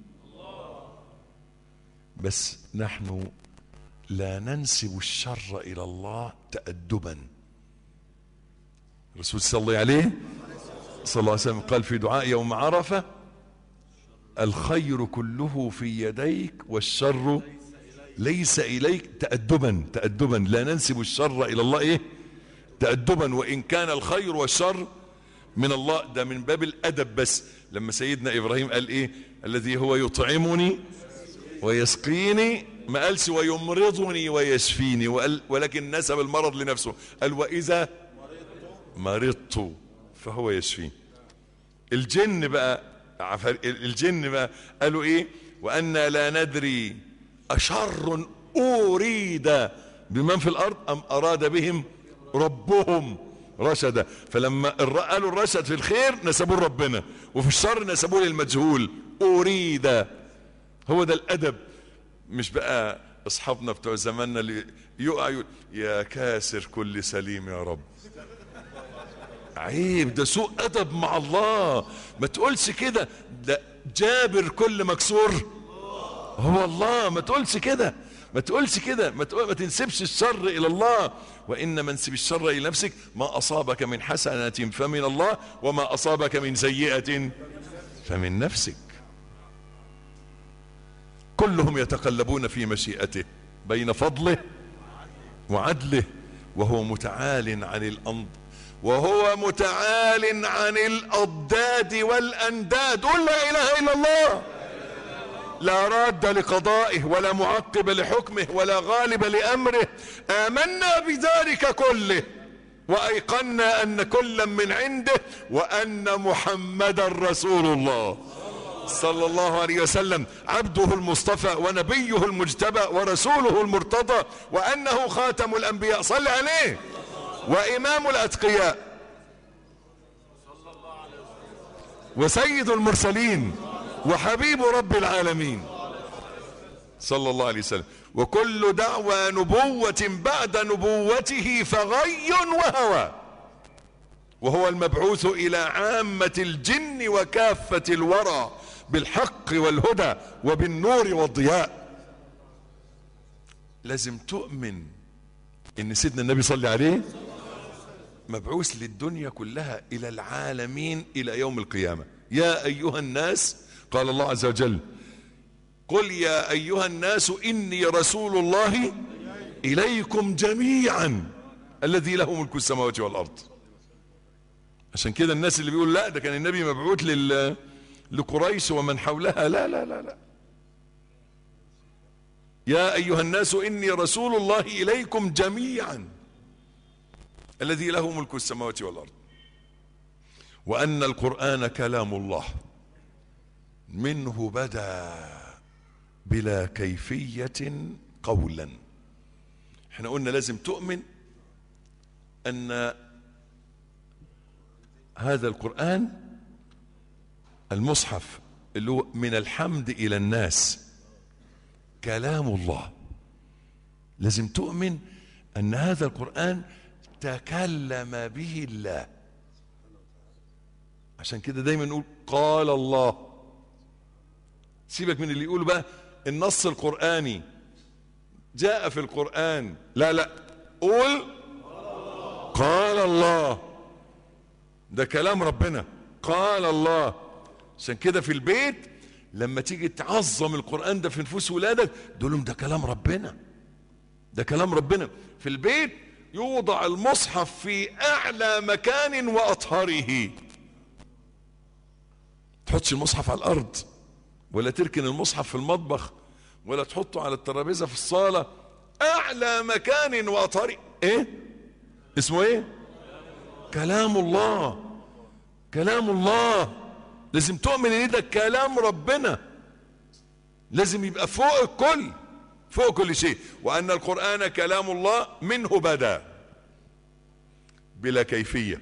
بس نحن لا ننسب الشر الى الله تادبا الرسول صلى الله عليه صلى الله عليه وسلم قال في دعاء يوم عرفه الخير كله في يديك والشر ليس اليك تادبا تادبا لا ننسب الشر الى الله ايه تادبا وان كان الخير والشر من الله ده من باب الادب بس لما سيدنا ابراهيم قال ايه الذي هو يطعمني ويسقيني ما قالش ويمرضني ويشفيني وقال ولكن نسب المرض لنفسه قال واذا مرضت فهو يشفيني الجن بقى الجن بقى قالوا ايه وأنا لا ندري أشر أريد بمن في الأرض أم أراد بهم ربهم رشدا فلما قالوا الرشد في الخير نسبوه ربنا وفي الشر نسبوه للمجهول أريد هو ده الأدب مش بقى أصحابنا بتوع زماننا اللي يقع يقول يا كاسر كل سليم يا رب عيب ده سوء أدب مع الله ما تقولش كده ده جابر كل مكسور هو الله ما تقولش كده ما تقولش كده ما, تقول ما تنسبش الشر الى الله وان منسب الشر الى نفسك ما اصابك من حسنه فمن الله وما اصابك من سيئه فمن نفسك كلهم يتقلبون في مشيئته بين فضله وعدله وهو متعال عن الأنض وهو متعال عن الأضداد والأنداد قل لا إله إلا الله لا راد لقضائه ولا معقب لحكمه ولا غالب لأمره آمنا بذلك كله وأيقنا أن كلا من عنده وأن محمدا رسول الله صلى الله عليه وسلم عبده المصطفى ونبيه المجتبى ورسوله المرتضى وأنه خاتم الأنبياء صل عليه وإمام الأتقياء وسيد المرسلين وحبيب رب العالمين صلى الله عليه وسلم وكل دعوى نبوة بعد نبوته فغي وهوى وهو المبعوث إلى عامة الجن وكافة الورى بالحق والهدى وبالنور والضياء لازم تؤمن ان سيدنا النبي صلى عليه مبعوث للدنيا كلها الى العالمين الى يوم القيامة يا ايها الناس قال الله عز وجل قل يا ايها الناس اني رسول الله اليكم جميعا الذي له ملك السماوات والارض عشان كده الناس اللي بيقول لا ده كان النبي مبعوث لل لقريش ومن حولها لا لا لا لا يا ايها الناس اني رسول الله اليكم جميعا الذي له ملك السماوات والارض وان القران كلام الله منه بدا بلا كيفيه قولا احنا قلنا لازم تؤمن ان هذا القران المصحف اللي هو من الحمد الى الناس كلام الله لازم تؤمن ان هذا القران تكلم به الله عشان كده دايما نقول قال الله سيبك من اللي يقولوا بقى النص القرآني جاء في القرآن لا لا قول قال الله ده كلام ربنا قال الله عشان كده في البيت لما تيجي تعظم القرآن ده في نفوس ولادك تقول لهم ده كلام ربنا ده كلام ربنا في البيت يوضع المصحف في أعلى مكان وأطهره تحطش المصحف على الأرض ولا تركن المصحف في المطبخ ولا تحطه على الترابيزة في الصالة أعلى مكان وأطهره إيه اسمه إيه كلام الله كلام الله لازم تؤمن ان ده كلام ربنا لازم يبقى فوق الكل فوق كل شيء وان القرآن كلام الله منه بدا بلا كيفية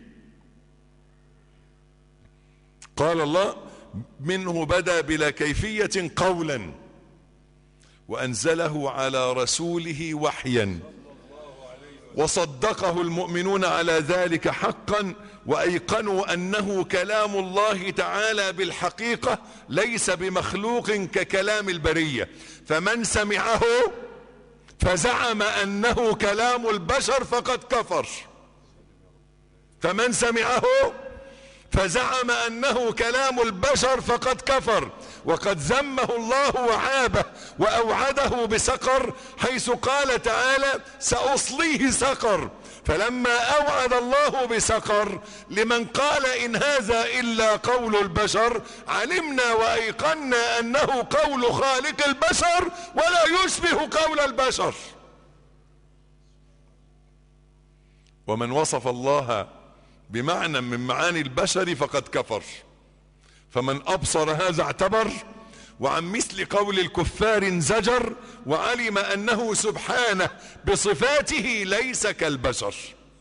قال الله منه بدا بلا كيفية قولا وانزله على رسوله وحيا وصدقه المؤمنون على ذلك حقا وايقنوا انه كلام الله تعالى بالحقيقه ليس بمخلوق ككلام البريه فمن سمعه فزعم انه كلام البشر فقد كفر فمن سمعه فزعم انه كلام البشر فقد كفر وقد ذمه الله وعابه واوعده بسقر حيث قال تعالى ساصليه سقر فلما اوعد الله بسقر لمن قال ان هذا الا قول البشر علمنا وايقنا انه قول خالق البشر ولا يشبه قول البشر ومن وصف الله بمعنى من معاني البشر فقد كفر فمن ابصر هذا اعتبر وعن مثل قول الكفار انزجر وعلم انه سبحانه بصفاته ليس كالبشر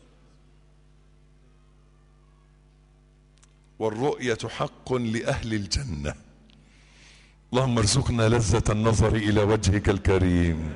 والرؤية حق لأهل الجنة اللهم ارزقنا لذة النظر إلى وجهك الكريم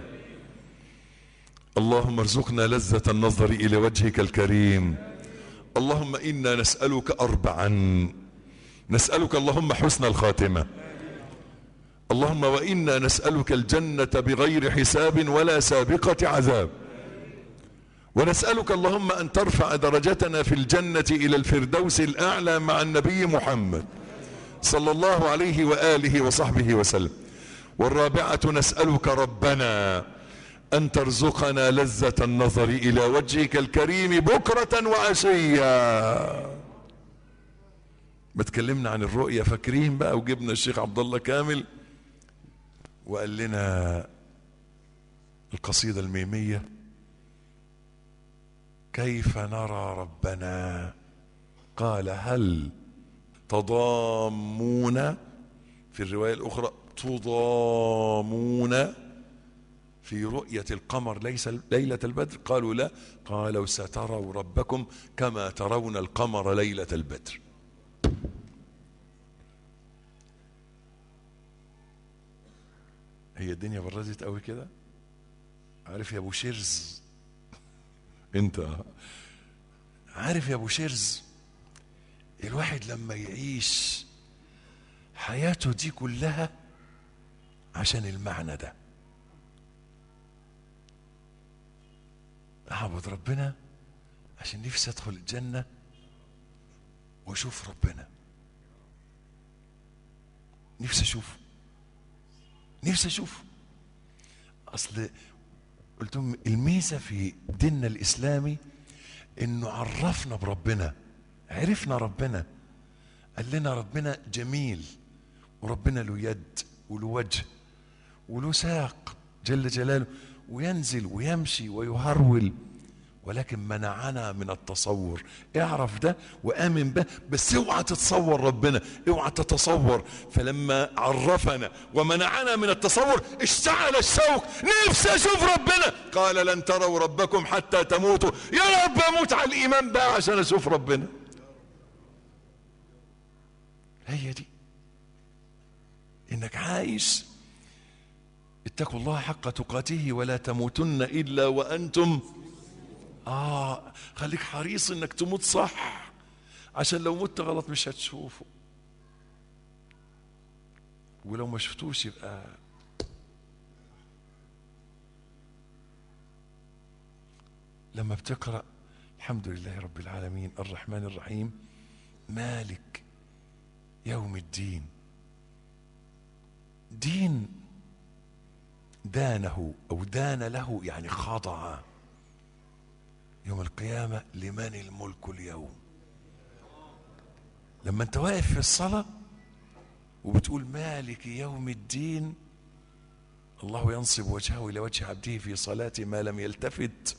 اللهم ارزقنا لذة النظر إلى وجهك الكريم اللهم إنا نسألك أربعا نسألك اللهم حسن الخاتمة اللهم وإنا نسألك الجنة بغير حساب ولا سابقة عذاب ونسألك اللهم أن ترفع درجتنا في الجنة إلى الفردوس الأعلى مع النبي محمد صلى الله عليه وآله وصحبه وسلم والرابعة نسألك ربنا أن ترزقنا لذة النظر إلى وجهك الكريم بكرة وعشيا ما تكلمنا عن الرؤية فاكرين بقى وجبنا الشيخ عبد الله كامل وقال لنا القصيدة الميمية كيف نرى ربنا قال هل تضامون في الرواية الأخرى تضامون في رؤية القمر ليس ليلة البدر قالوا لا قالوا ستروا ربكم كما ترون القمر ليلة البدر هي الدنيا بردت قوي كده عارف يا ابو شرز انت عارف يا ابو شرز الواحد لما يعيش حياته دي كلها عشان المعنى ده اعبد ربنا عشان نفسي ادخل الجنة واشوف ربنا نفسي اشوفه نفسي اشوفه اصل قلت لهم الميزه في ديننا الاسلامي انه عرفنا بربنا عرفنا ربنا قال لنا ربنا جميل وربنا له يد وله وجه وله ساق جل جلاله وينزل ويمشي ويهرول ولكن منعنا من التصور اعرف ده وامن به بس اوعى تتصور ربنا اوعى تتصور فلما عرفنا ومنعنا من التصور اشتعل الشوق نفسي اشوف ربنا قال لن تروا ربكم حتى تموتوا يا رب اموت على الايمان بقى عشان اشوف ربنا هي دي انك عايش اتقوا الله حق تقاته ولا تموتن الا وانتم اه خليك حريص انك تموت صح عشان لو مت غلط مش هتشوفه ولو ما شفتوش يبقى لما بتقرا الحمد لله رب العالمين الرحمن الرحيم مالك يوم الدين دين دانه او دان له يعني خضع يوم القيامة لمن الملك اليوم لما انت واقف في الصلاة وبتقول مالك يوم الدين الله ينصب وجهه إلى وجه عبده في صلاة ما لم يلتفت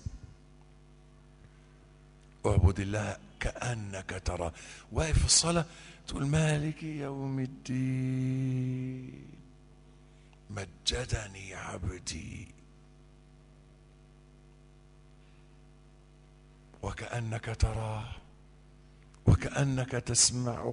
اعبد الله كأنك ترى واقف في الصلاة تقول مالك يوم الدين مجدني عبدي وكأنك تراه وكأنك تسمعه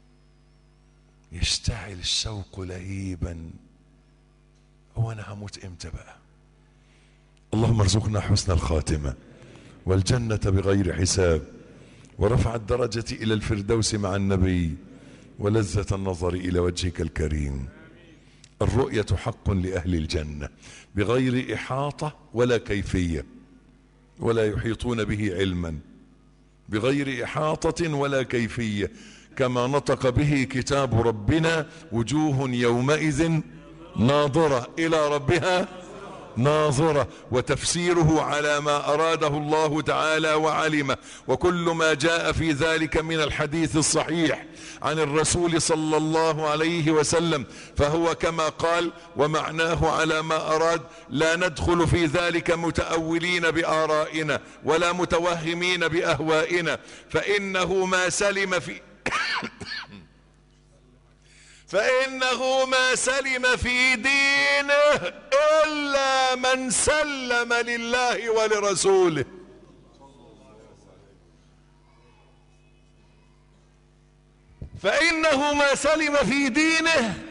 يشتعل الشوق لهيبا هو انا هموت امتى بقى اللهم ارزقنا حسن الخاتمة والجنة بغير حساب ورفع الدرجة إلى الفردوس مع النبي ولذة النظر إلى وجهك الكريم الرؤية حق لأهل الجنة بغير إحاطة ولا كيفية ولا يحيطون به علما بغير إحاطة ولا كيفية كما نطق به كتاب ربنا وجوه يومئذ ناظرة إلى ربها ناظرة وتفسيره على ما أراده الله تعالى وعلمه وكل ما جاء في ذلك من الحديث الصحيح عن الرسول صلى الله عليه وسلم فهو كما قال ومعناه على ما أراد لا ندخل في ذلك متأولين بآرائنا ولا متوهمين بأهوائنا فإنه ما سلم في فإنه ما سلم في دينه إلا من سلم لله ولرسوله فإنه ما سلم في دينه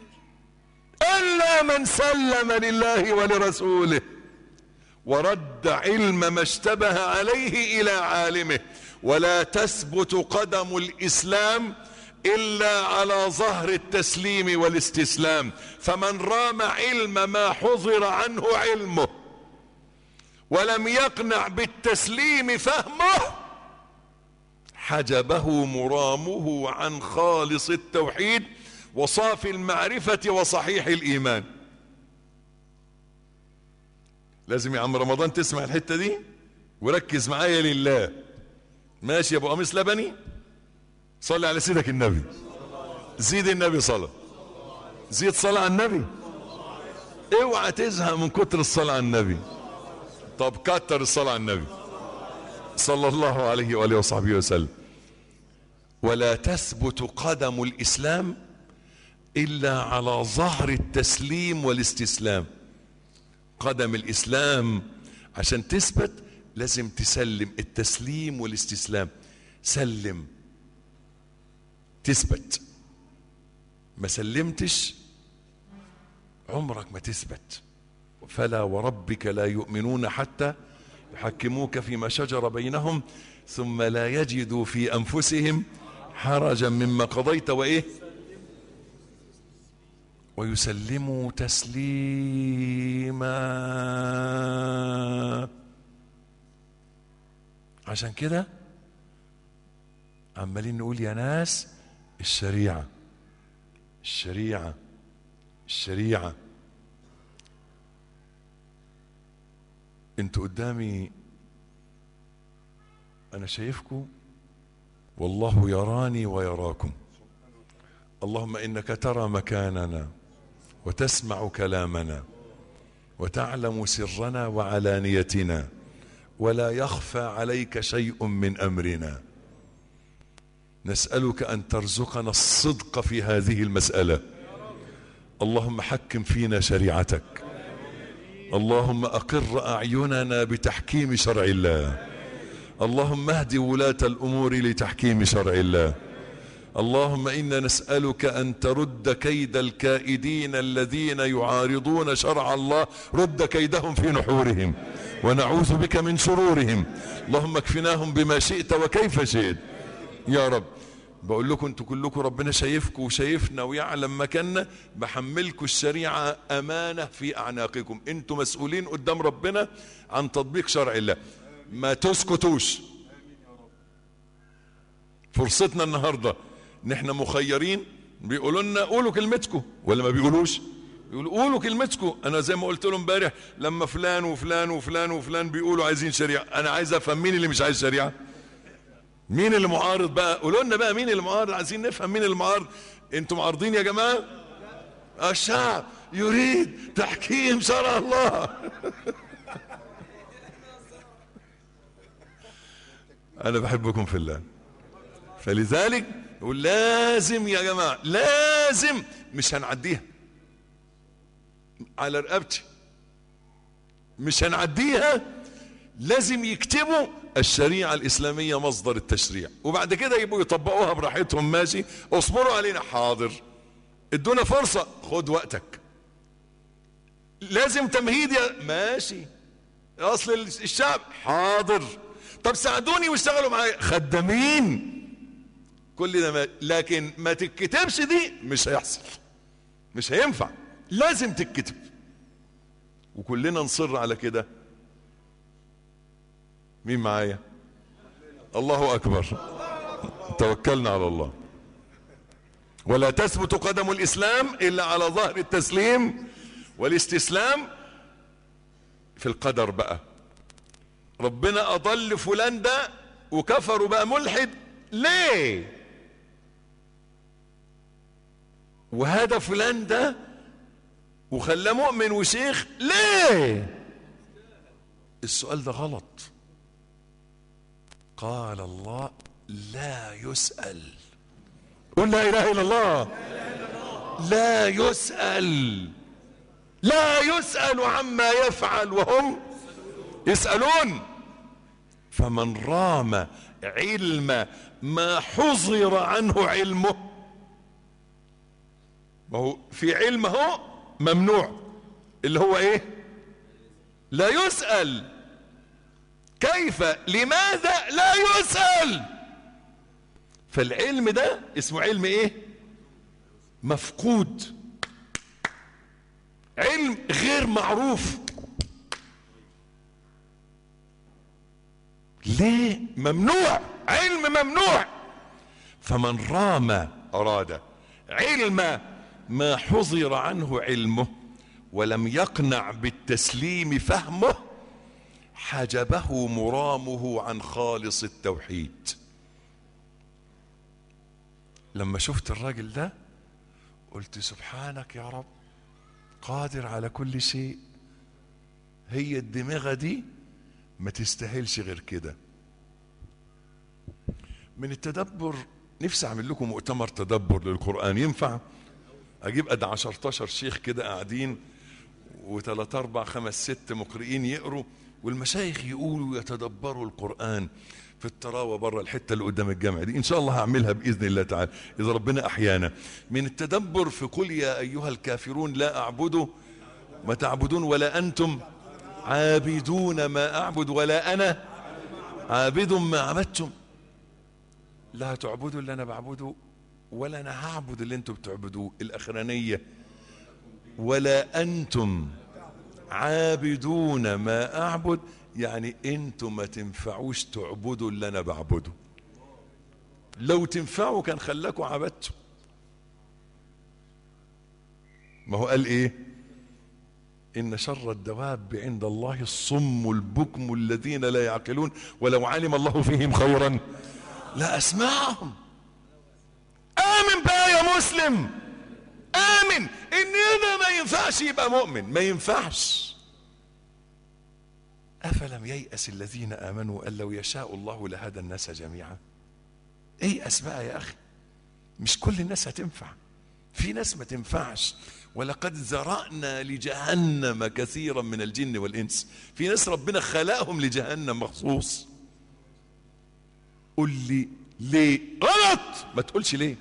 إلا من سلم لله ولرسوله ورد علم ما اشتبه عليه إلى عالمه ولا تثبت قدم الإسلام إلا على ظهر التسليم والاستسلام فمن رام علم ما حضر عنه علمه ولم يقنع بالتسليم فهمه حجبه مرامه عن خالص التوحيد وصافي المعرفة وصحيح الإيمان لازم يا عم رمضان تسمع الحتة دي وركز معايا لله ماشي يا ابو قميص لبني صلي على سيدك النبي زيد النبي صلاة زيد صلاة على النبي اوعى تزهق من كتر الصلاة على النبي طب كتر الصلاة على النبي صلى الله عليه وآله وصحبه وسلم ولا تثبت قدم الإسلام إلا على ظهر التسليم والاستسلام قدم الإسلام عشان تثبت لازم تسلم التسليم والاستسلام سلم تثبت ما سلمتش عمرك ما تثبت فلا وربك لا يؤمنون حتى يحكموك فيما شجر بينهم ثم لا يجدوا في أنفسهم حرجا مما قضيت وإيه ويسلموا تسليما عشان كده عمالين نقول يا ناس الشريعة الشريعة الشريعة انتوا قدامي انا شايفكم والله يراني ويراكم اللهم انك ترى مكاننا وتسمع كلامنا وتعلم سرنا وعلانيتنا ولا يخفى عليك شيء من امرنا نسالك ان ترزقنا الصدق في هذه المساله اللهم حكم فينا شريعتك اللهم اقر اعيننا بتحكيم شرع الله اللهم اهد ولاة الامور لتحكيم شرع الله اللهم انا نسالك ان ترد كيد الكائدين الذين يعارضون شرع الله رد كيدهم في نحورهم ونعوذ بك من شرورهم اللهم اكفناهم بما شئت وكيف شئت يا رب بقول لكم انتوا كلكم ربنا شايفكم وشايفنا ويعلم مكاننا بحملكم الشريعة أمانة في أعناقكم انتوا مسؤولين قدام ربنا عن تطبيق شرع الله ما تسكتوش فرصتنا النهاردة ان احنا مخيرين بيقولوا لنا قولوا كلمتكم ولا ما بيقولوش يقولوا قولوا كلمتكم انا زي ما قلت لهم امبارح لما فلان وفلان وفلان وفلان بيقولوا عايزين شريعه انا عايز افهم مين اللي مش عايز شريعه مين اللي معارض بقى قولوا لنا بقى مين اللي معارض عايزين نفهم مين اللي معارض انتوا معارضين يا جماعه الشعب يريد تحكيم شرع الله انا بحبكم في الله فلذلك يقول لازم يا جماعه لازم مش هنعديها على رقبتي مش هنعديها لازم يكتبوا الشريعة الإسلامية مصدر التشريع وبعد كده يبقوا يطبقوها براحتهم ماشي اصبروا علينا حاضر ادونا فرصة خد وقتك لازم تمهيد يا ماشي اصل الشعب حاضر طب ساعدوني واشتغلوا معايا خدامين كل ده ما لكن ما تتكتبش دي مش هيحصل مش هينفع لازم تتكتب وكلنا نصر على كده مين معايا الله اكبر توكلنا على الله ولا تثبت قدم الاسلام الا على ظهر التسليم والاستسلام في القدر بقى ربنا اضل فلان ده وكفر بقى ملحد ليه وهذا فلان ده وخلاه مؤمن وشيخ ليه السؤال ده غلط قال الله لا يسأل قل لا إله إلا الله لا يسأل لا يسأل عما يفعل وهم يسألون فمن رام علم ما حظر عنه علمه ما هو في علم هو ممنوع اللي هو ايه لا يسأل كيف لماذا لا يسأل فالعلم ده اسمه علم ايه مفقود علم غير معروف ليه ممنوع علم ممنوع فمن رام اراد علم ما حظر عنه علمه ولم يقنع بالتسليم فهمه حجبه مرامه عن خالص التوحيد لما شفت الراجل ده قلت سبحانك يا رب قادر على كل شيء هي الدماغة دي ما تستاهلش غير كده من التدبر نفسي اعمل لكم مؤتمر تدبر للقرآن ينفع اجيب قد عشرتاشر شيخ كده قاعدين وثلاثة أربع خمس ست مقرئين يقروا والمشايخ يقولوا يتدبروا القرآن في التراوة بره الحتة اللي قدام الجامع دي إن شاء الله هعملها بإذن الله تعالى إذا ربنا أحيانا من التدبر في قل يا أيها الكافرون لا أعبد ما تعبدون ولا أنتم عابدون ما أعبد ولا أنا عابد ما عبدتم لا تعبدوا اللي أنا بعبده ولا أنا هعبد اللي أنتم بتعبدوه الأخرانية ولا أنتم عابدون ما أعبد يعني أنتم ما تنفعوش تعبدوا اللي أنا بعبده لو تنفعوا كان خلاكوا عبدتوا ما هو قال إيه إن شر الدواب عند الله الصم البكم الذين لا يعقلون ولو علم الله فيهم خيرا لا أسمعهم آمن بقى يا مسلم آمن إن هذا ما ينفعش يبقى مؤمن ما ينفعش أفلم ييأس الذين آمنوا أن لو يشاء الله لهدى الناس جميعا ايأس بقى يا أخي مش كل الناس هتنفع في ناس ما تنفعش ولقد ذرأنا لجهنم كثيرا من الجن والإنس في ناس ربنا خلقهم لجهنم مخصوص قل لي ليه غلط ما تقولش ليه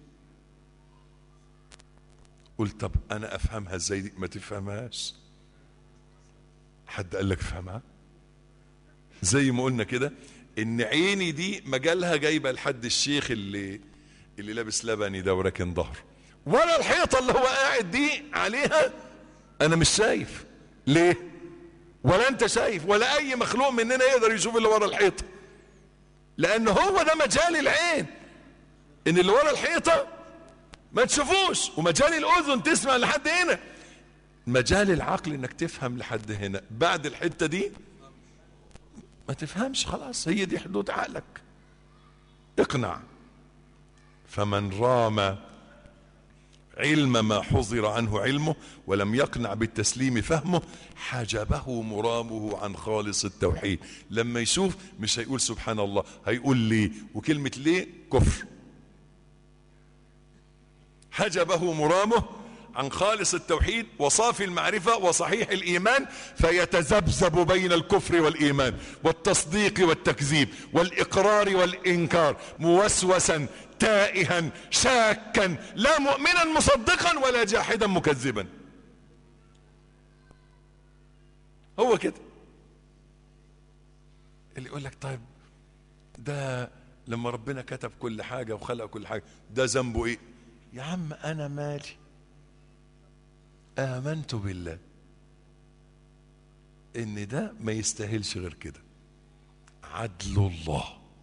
قل طب انا افهمها ازاي دي ما تفهمهاش حد قال لك افهمها زي ما قلنا كده ان عيني دي مجالها جايبه لحد الشيخ اللي اللي لابس لبني ده وراكن ظهره ولا الحيطه اللي هو قاعد دي عليها انا مش شايف ليه ولا انت شايف ولا اي مخلوق مننا يقدر يشوف اللي ورا الحيطه لان هو ده مجال العين ان اللي ورا الحيطه ما تشوفوش ومجال الاذن تسمع لحد هنا مجال العقل انك تفهم لحد هنا بعد الحته دي ما تفهمش خلاص هي دي حدود عقلك اقنع فمن رام علم ما حضر عنه علمه ولم يقنع بالتسليم فهمه حجبه مرامه عن خالص التوحيد لما يشوف مش هيقول سبحان الله هيقول ليه وكلمة ليه كفر حجبه مرامه عن خالص التوحيد وصافي المعرفة وصحيح الإيمان فيتذبذب بين الكفر والإيمان والتصديق والتكذيب والإقرار والإنكار موسوسا تائها شاكا لا مؤمنا مصدقا ولا جاحدا مكذبا هو كده اللي يقول لك طيب ده لما ربنا كتب كل حاجة وخلق كل حاجة ده ذنبه ايه يا عم انا مالي امنت بالله ان ده ما يستاهلش غير كده عدل الله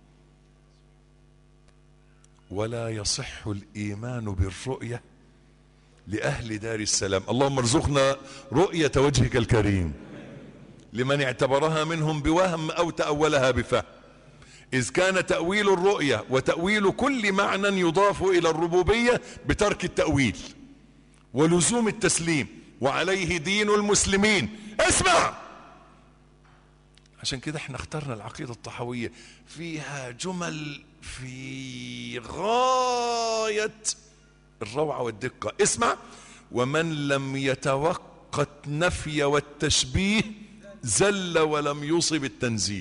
ولا يصح الايمان بالرؤيه لاهل دار السلام اللهم ارزقنا رؤيه وجهك الكريم لمن اعتبرها منهم بوهم او تاولها بفهم إذ كان تأويل الرؤية وتأويل كل معنى يضاف إلى الربوبية بترك التأويل ولزوم التسليم وعليه دين المسلمين اسمع عشان كده احنا اخترنا العقيدة الطحوية فيها جمل في غاية الروعة والدقة اسمع ومن لم يتوقت نفي والتشبيه زل ولم يصب التنزيه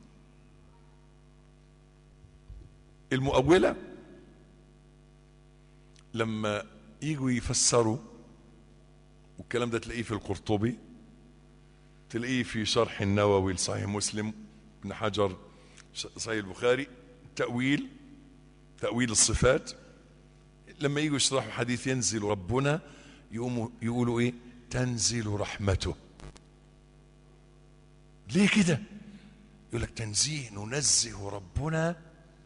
المؤولة لما يجوا يفسروا والكلام ده تلاقيه في القرطبي تلاقيه في شرح النووي لصحيح مسلم ابن حجر صحيح البخاري تأويل تأويل الصفات لما يجوا يشرحوا حديث ينزل ربنا يقوموا يقولوا ايه تنزل رحمته ليه كده يقول لك تنزيه ننزه ربنا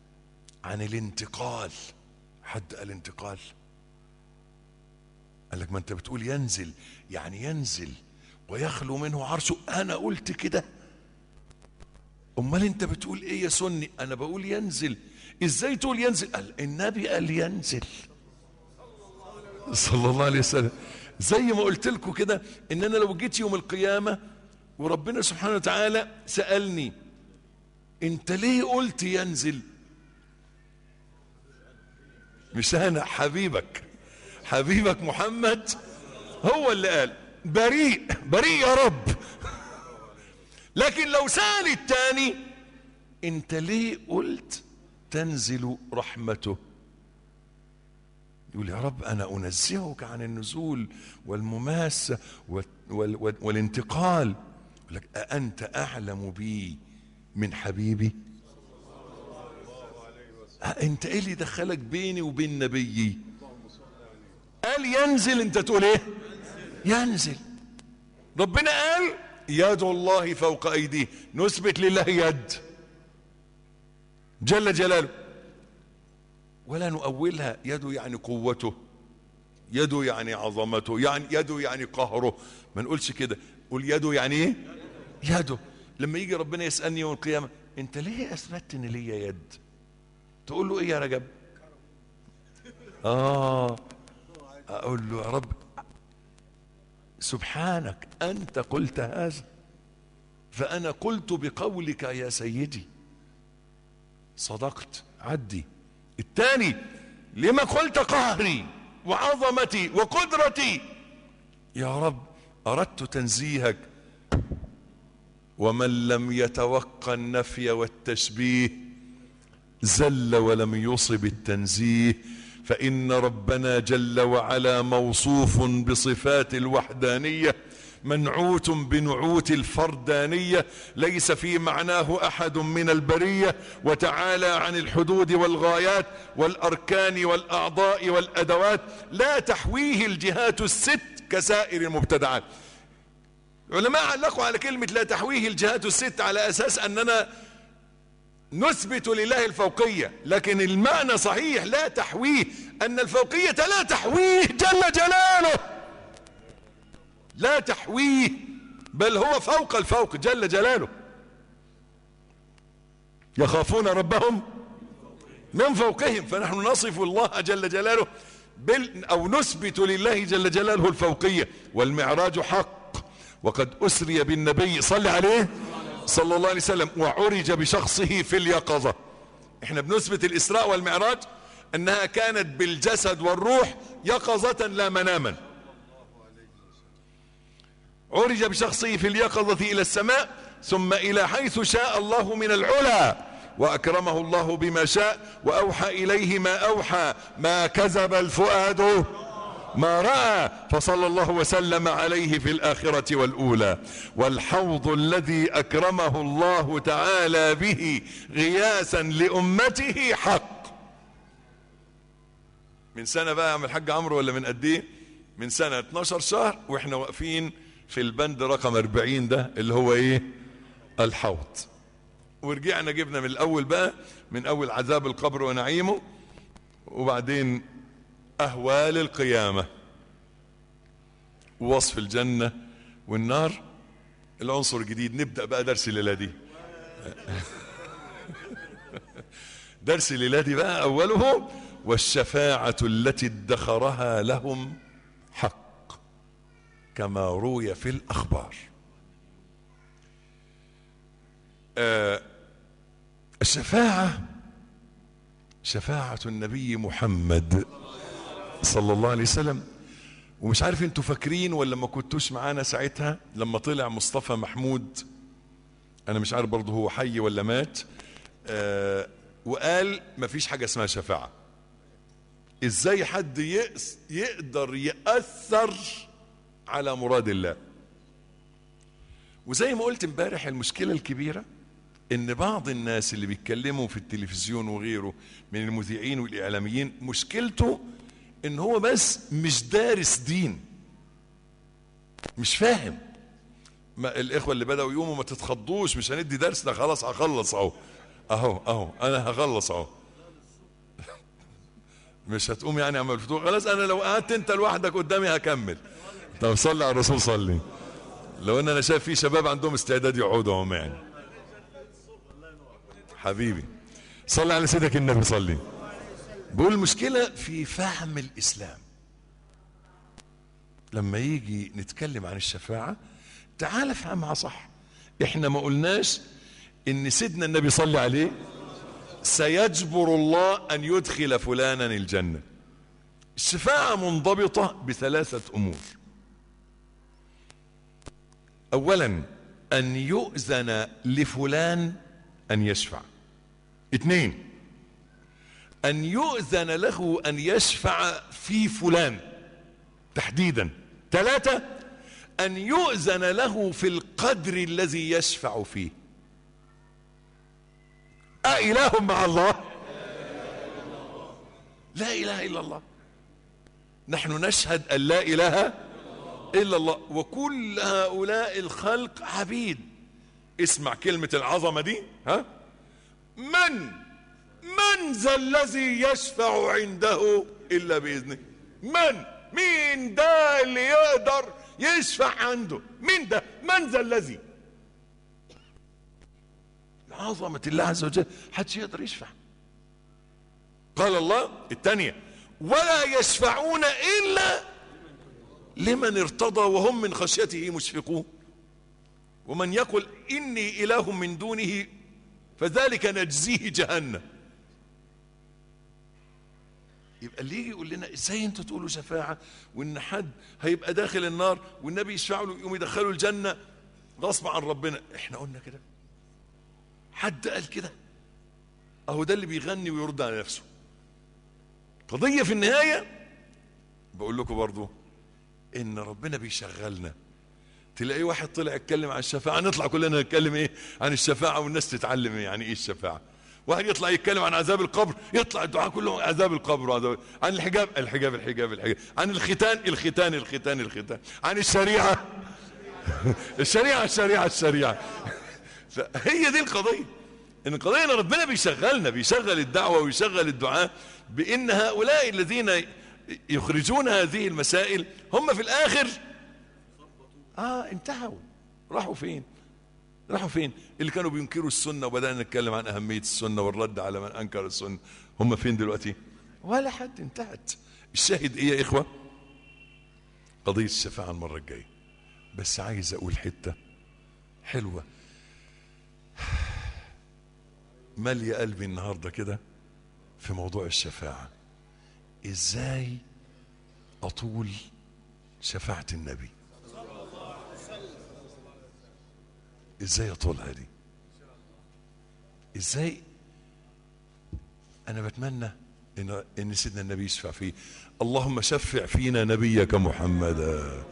عن الانتقال حد قال انتقال قال لك ما انت بتقول ينزل يعني ينزل ويخلو منه عرشه انا قلت كده امال انت بتقول ايه يا سني انا بقول ينزل ازاي تقول ينزل قال النبي قال ينزل صلى الله عليه وسلم زي ما قلت لكم كده ان انا لو جيت يوم القيامه وربنا سبحانه وتعالى سالني انت ليه قلت ينزل مش انا حبيبك حبيبك محمد هو اللي قال بريء بريء يا رب لكن لو سأل التاني انت ليه قلت تنزل رحمته يقول يا رب انا انزهك عن النزول والمماسة وال وال وال والانتقال يقول لك أأنت أعلم بي من حبيبي انت ايه اللي دخلك بيني وبين نبيي قال ينزل انت تقول ايه ينزل ربنا قال يد الله فوق ايديه نثبت لله يد جل جلاله ولا نؤولها يده يعني قوته يده يعني عظمته يعني يده يعني قهره ما نقولش كده قول يده يعني ايه يده لما يجي ربنا يسالني يوم القيامه انت ليه اثبتت ان ليا يد تقول له ايه يا رجب اه اقول له يا رب سبحانك انت قلت هذا فانا قلت بقولك يا سيدي صدقت عدي الثاني لما قلت قهري وعظمتي وقدرتي يا رب اردت تنزيهك ومن لم يتوقى النفي والتشبيه زل ولم يصب التنزيه فان ربنا جل وعلا موصوف بصفات الوحدانيه منعوت بنعوت الفردانيه ليس في معناه احد من البريه وتعالى عن الحدود والغايات والاركان والاعضاء والادوات لا تحويه الجهات الست كسائر المبتدعات العلماء علقوا على كلمه لا تحويه الجهات الست على اساس اننا نثبت لله الفوقية لكن المعنى صحيح لا تحويه أن الفوقية لا تحويه جل جلاله لا تحويه بل هو فوق الفوق جل جلاله يخافون ربهم من فوقهم فنحن نصف الله جل جلاله بل أو نثبت لله جل جلاله الفوقية والمعراج حق وقد أسري بالنبي صلى عليه صلى الله عليه وسلم وعرج بشخصه في اليقظة احنا بنثبت الاسراء والمعراج انها كانت بالجسد والروح يقظة لا مناما عرج بشخصه في اليقظة الى السماء ثم الى حيث شاء الله من العلا واكرمه الله بما شاء واوحى اليه ما اوحى ما كذب الفؤاد ما رأى فصلى الله وسلم عليه في الآخرة والأولى والحوض الذي أكرمه الله تعالى به غياثا لأمته حق من سنة بقى يعمل الحاج عمرو ولا من قد ايه من سنة 12 شهر واحنا واقفين في البند رقم 40 ده اللي هو ايه الحوض ورجعنا جبنا من الاول بقى من اول عذاب القبر ونعيمه وبعدين أهوال القيامة ووصف الجنة والنار العنصر الجديد نبدأ بقى درس الليلة دي درس الليلة دي بقى أوله والشفاعة التي ادخرها لهم حق كما روي في الأخبار آه الشفاعة شفاعة النبي محمد صلى الله عليه وسلم ومش عارف انتوا فاكرين ولا ما كنتوش معانا ساعتها لما طلع مصطفى محمود انا مش عارف برضه هو حي ولا مات آه وقال مفيش حاجة اسمها شفاعة ازاي حد يقس يقدر يأثر على مراد الله وزي ما قلت امبارح المشكلة الكبيرة ان بعض الناس اللي بيتكلموا في التلفزيون وغيره من المذيعين والاعلاميين مشكلته ان هو بس مش دارس دين مش فاهم ما الاخوه اللي بداوا يقوموا ما تتخضوش مش هندي درس ده خلاص هخلص اهو اهو اهو انا هخلص اهو مش هتقوم يعني عمل الفطور خلاص انا لو قعدت انت لوحدك قدامي هكمل طب صلي على الرسول صلي لو ان انا شايف في شباب عندهم استعداد يقعدوا هم يعني حبيبي صلي على سيدك النبي صلي بقول المشكلة في فهم الإسلام لما يجي نتكلم عن الشفاعة تعال افهمها صح احنا ما قلناش ان سيدنا النبي صلى عليه سيجبر الله ان يدخل فلانا الجنة الشفاعة منضبطة بثلاثة امور اولا ان يؤذن لفلان ان يشفع اثنين ان يؤذن له ان يشفع في فلان تحديدا ثلاثة ان يؤذن له في القدر الذي يشفع فيه أإله مع الله لا إله إلا الله نحن نشهد أن لا إله إلا الله وكل هؤلاء الخلق عبيد اسمع كلمة العظمة دي ها من من ذا الذي يشفع عنده إلا بإذنه من مين ده اللي يقدر يشفع عنده مين ده من ذا الذي عظمة الله عز وجل حدش يقدر يشفع قال الله الثانية ولا يشفعون إلا لمن ارتضى وهم من خشيته مشفقون ومن يقل إني إله من دونه فذلك نجزيه جهنم يبقى اللي يجي يقول لنا ازاي انتوا تقولوا شفاعة وان حد هيبقى داخل النار والنبي يشفع له يقوم يدخله الجنة غصب عن ربنا احنا قلنا كده حد قال كده اهو ده اللي بيغني ويرد على نفسه قضية في النهاية بقول لكم برضو ان ربنا بيشغلنا تلاقي واحد طلع يتكلم عن الشفاعة نطلع كلنا نتكلم ايه عن الشفاعة والناس تتعلم يعني ايه الشفاعة واحد يطلع يتكلم عن عذاب القبر يطلع الدعاء كله عذاب القبر وعذاب عن الحجاب الحجاب الحجاب الحجاب عن الختان الختان الختان الختان عن الشريعة الشريعة الشريعة الشريعة هي دي القضية ان القضية ان ربنا بيشغلنا بيشغل الدعوة ويشغل الدعاء بان هؤلاء الذين يخرجون هذه المسائل هم في الاخر اه انتهوا راحوا فين راحوا فين اللي كانوا بينكروا السنة وبدأنا نتكلم عن أهمية السنة والرد على من أنكر السنة هم فين دلوقتي ولا حد انتهت الشاهد ايه يا إخوة قضية الشفاعة المرة الجاية بس عايز أقول حتة حلوة مالية قلبي النهاردة كده في موضوع الشفاعة ازاي أطول شفاعة النبي ازاي اطولها دي ازاي انا بتمنى ان ان سيدنا النبي يشفع فيه اللهم شفع فينا نبيك محمدا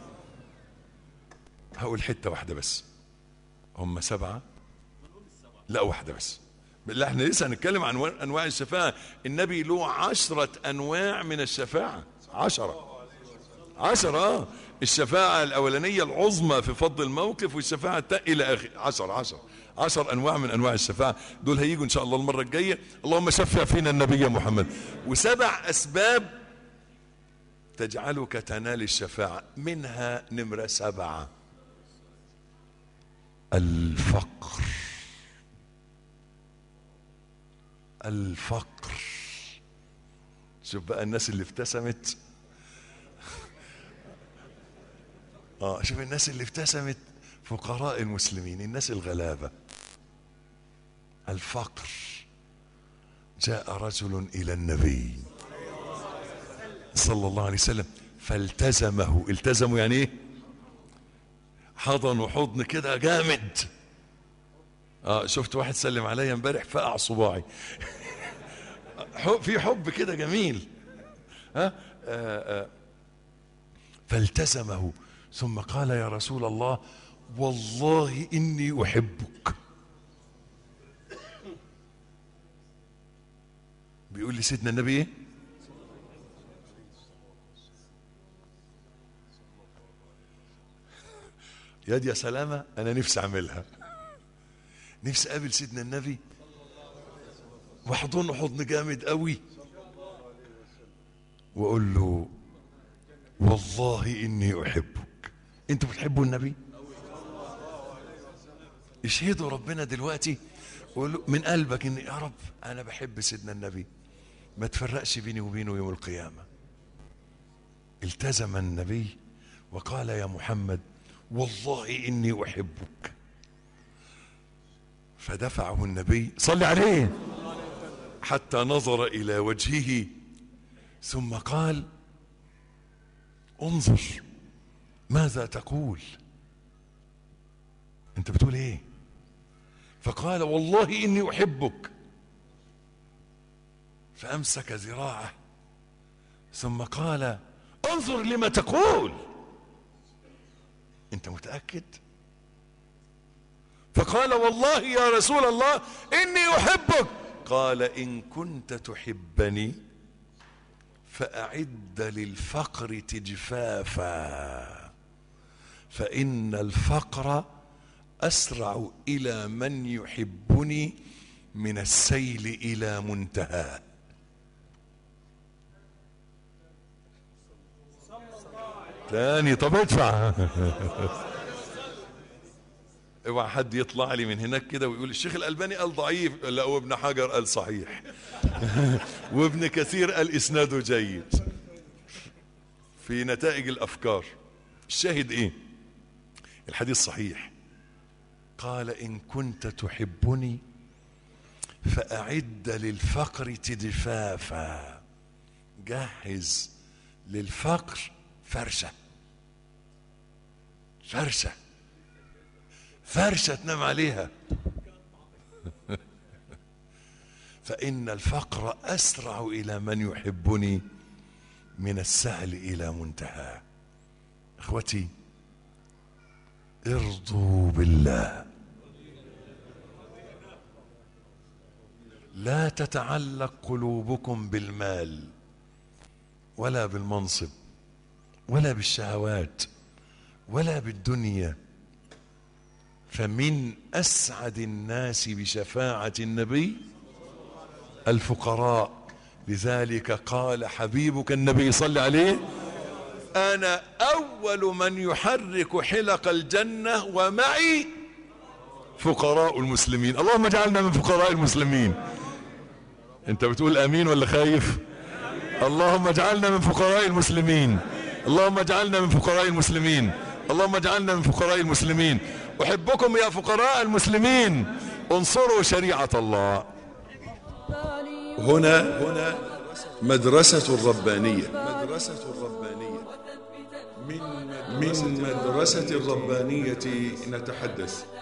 هقول حته واحده بس هم سبعه لا واحده بس لا احنا لسه هنتكلم عن انواع الشفاعه النبي له عشرة انواع من الشفاعه عشرة عشرة اه الشفاعة الأولانية العظمى في فض الموقف والشفاعة التانية إلى آخر عشر عشر عشر أنواع من أنواع الشفاعة دول هيجوا إن شاء الله المرة الجاية اللهم شفع فينا النبي محمد وسبع أسباب تجعلك تنال الشفاعة منها نمرة سبعة الفقر الفقر شوف بقى الناس اللي ابتسمت اه شوف الناس اللي ابتسمت فقراء المسلمين الناس الغلابة الفقر جاء رجل إلى النبي صلى الله عليه وسلم فالتزمه التزمه يعني ايه حضن حضن كده جامد اه شفت واحد سلم عليا امبارح فقع صباعي في حب كده جميل ها آه آه فالتزمه ثم قال يا رسول الله والله إني أحبك بيقول لي سيدنا النبي ايه ياد يا سلامة أنا نفسي أعملها نفسي أقابل سيدنا النبي واحضنه حضن جامد قوي واقول له والله اني احبك انتوا بتحبوا النبي يشهدوا ربنا دلوقتي وقول من قلبك ان يا رب انا بحب سيدنا النبي ما تفرقش بيني وبينه يوم القيامه التزم النبي وقال يا محمد والله اني احبك فدفعه النبي صل عليه حتى نظر الى وجهه ثم قال انظر ماذا تقول انت بتقول ايه فقال والله اني احبك فامسك ذراعه ثم قال انظر لما تقول انت متاكد فقال والله يا رسول الله اني احبك قال ان كنت تحبني فاعد للفقر تجفافا فان الفقر اسرع الى من يحبني من السيل الى منتهى تاني طب ادفع اوعى حد يطلع لي من هناك كده ويقول الشيخ الالباني قال ضعيف لا وابن حجر قال صحيح وابن كثير قال اسناده جيد في نتائج الافكار الشاهد ايه الحديث صحيح قال ان كنت تحبني فاعد للفقر تجفافا جهز للفقر فرشه فرشه فرشة تنام عليها فإن الفقر أسرع إلى من يحبني من السهل إلى منتهى إخوتي ارضوا بالله لا تتعلق قلوبكم بالمال ولا بالمنصب ولا بالشهوات ولا بالدنيا فمن اسعد الناس بشفاعه النبي الفقراء لذلك قال حبيبك النبي صلى عليه انا اول من يحرك حلق الجنه ومعي فقراء المسلمين اللهم اجعلنا من فقراء المسلمين انت بتقول امين ولا خايف اللهم اجعلنا من فقراء المسلمين اللهم اجعلنا من فقراء المسلمين اللهم اجعلنا من فقراء المسلمين احبكم يا فقراء المسلمين انصروا شريعه الله هنا هنا مدرسة الربانية مدرسة الربانية من مدرسة الربانية نتحدث